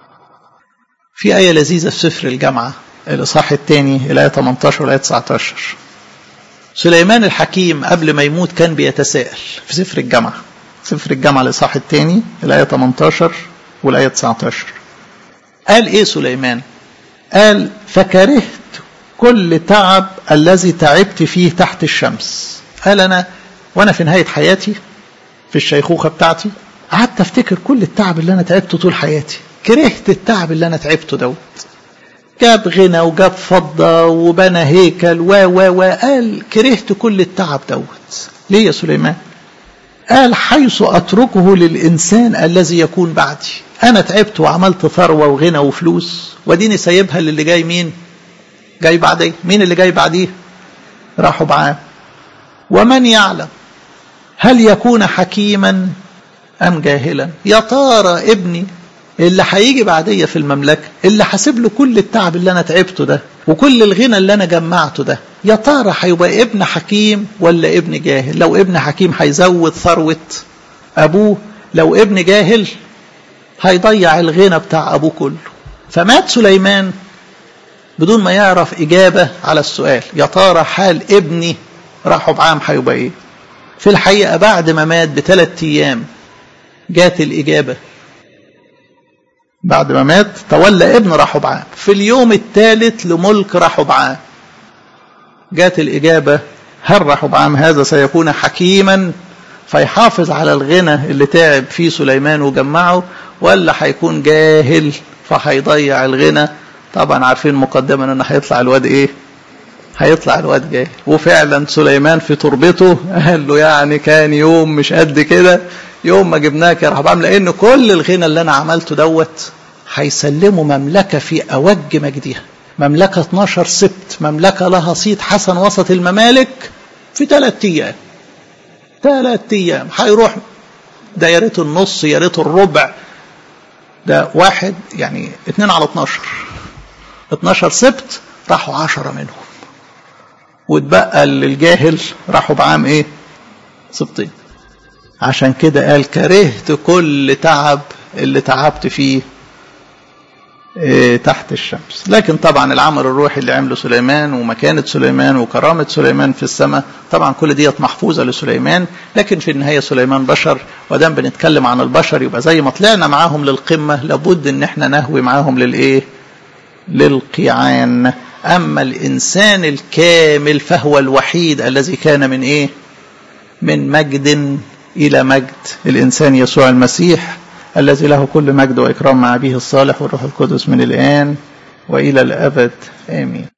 في آية لذيذة في سفر الجامعة الإصحاح الثاني الآية 18 والآية 19 سليمان الحكيم قبل ما يموت كان بيتساءل في سفر الجامعة سفر الجامعة الإصحاح الثاني الآية 18 والآية 19 قال إيه سليمان قال فكرهت كل تعب الذي تعبت فيه تحت الشمس قال أنا وأنا في نهاية حياتي في الشيخوخة بتاعتي قعدت أفتكر كل التعب اللي أنا تعبته طول حياتي كرهت التعب اللي أنا تعبته دوت جاب غنى وجاب فضة وبنى هيكل و و و قال كرهت كل التعب دوت ليه يا سليمان قال حيث أتركه للإنسان الذي يكون بعدي أنا تعبت وعملت ثروة وغنى وفلوس وديني سايبها للي جاي مين جاي بعديه مين اللي جاي بعديه راحوا معاه ومن يعلم هل يكون حكيما أم جاهلا يا ترى ابني اللي هيجي بعدية في المملكة اللي حاسب له كل التعب اللي أنا تعبته ده وكل الغنى اللي أنا جمعته ده يا ترى هيبقى ابن حكيم ولا ابن جاهل لو ابن حكيم هيزود ثروة أبوه لو ابن جاهل هيضيع الغنى بتاع أبوه كله فمات سليمان بدون ما يعرف إجابة على السؤال يا ترى حال ابني راحوا بعام هيبقى إيه في الحقيقة بعد ما مات بثلاث أيام جات الإجابة بعد ما مات تولى ابن رحبعام في اليوم الثالث لملك رحبعام جات الإجابة هل رحبعام هذا سيكون حكيما فيحافظ على الغنى اللي تعب فيه سليمان وجمعه ولا هيكون جاهل فهيضيع الغنى طبعا عارفين مقدما ان هيطلع الواد ايه هيطلع الواد جاي وفعلا سليمان في تربته قال له يعني كان يوم مش قد كده يوم ما جبناك يا رحبام لان كل الغنى اللي انا عملته دوت هيسلموا مملكه في اوج مجدها مملكه 12 سبت مملكه لها صيت حسن وسط الممالك في ثلاث ايام ثلاث ايام هيروح ده يا ريت النص يا ريت الربع ده واحد يعني اتنين على 12 12 سبت راحوا عشرة منهم واتبقى للجاهل راحوا بعام ايه سبطين عشان كده قال كرهت كل تعب اللي تعبت فيه إيه تحت الشمس لكن طبعا العمل الروحي اللي عمله سليمان ومكانة سليمان وكرامة سليمان في السماء طبعا كل ديت محفوظة لسليمان لكن في النهاية سليمان بشر ودام بنتكلم عن البشر يبقى زي ما طلعنا معاهم للقمة لابد ان احنا نهوي معاهم للايه للقيعان أما الإنسان الكامل فهو الوحيد الذي كان من إيه من مجد إلى مجد الإنسان يسوع المسيح الذي له كل مجد وإكرام مع أبيه الصالح والروح القدس من الآن وإلى الأبد آمين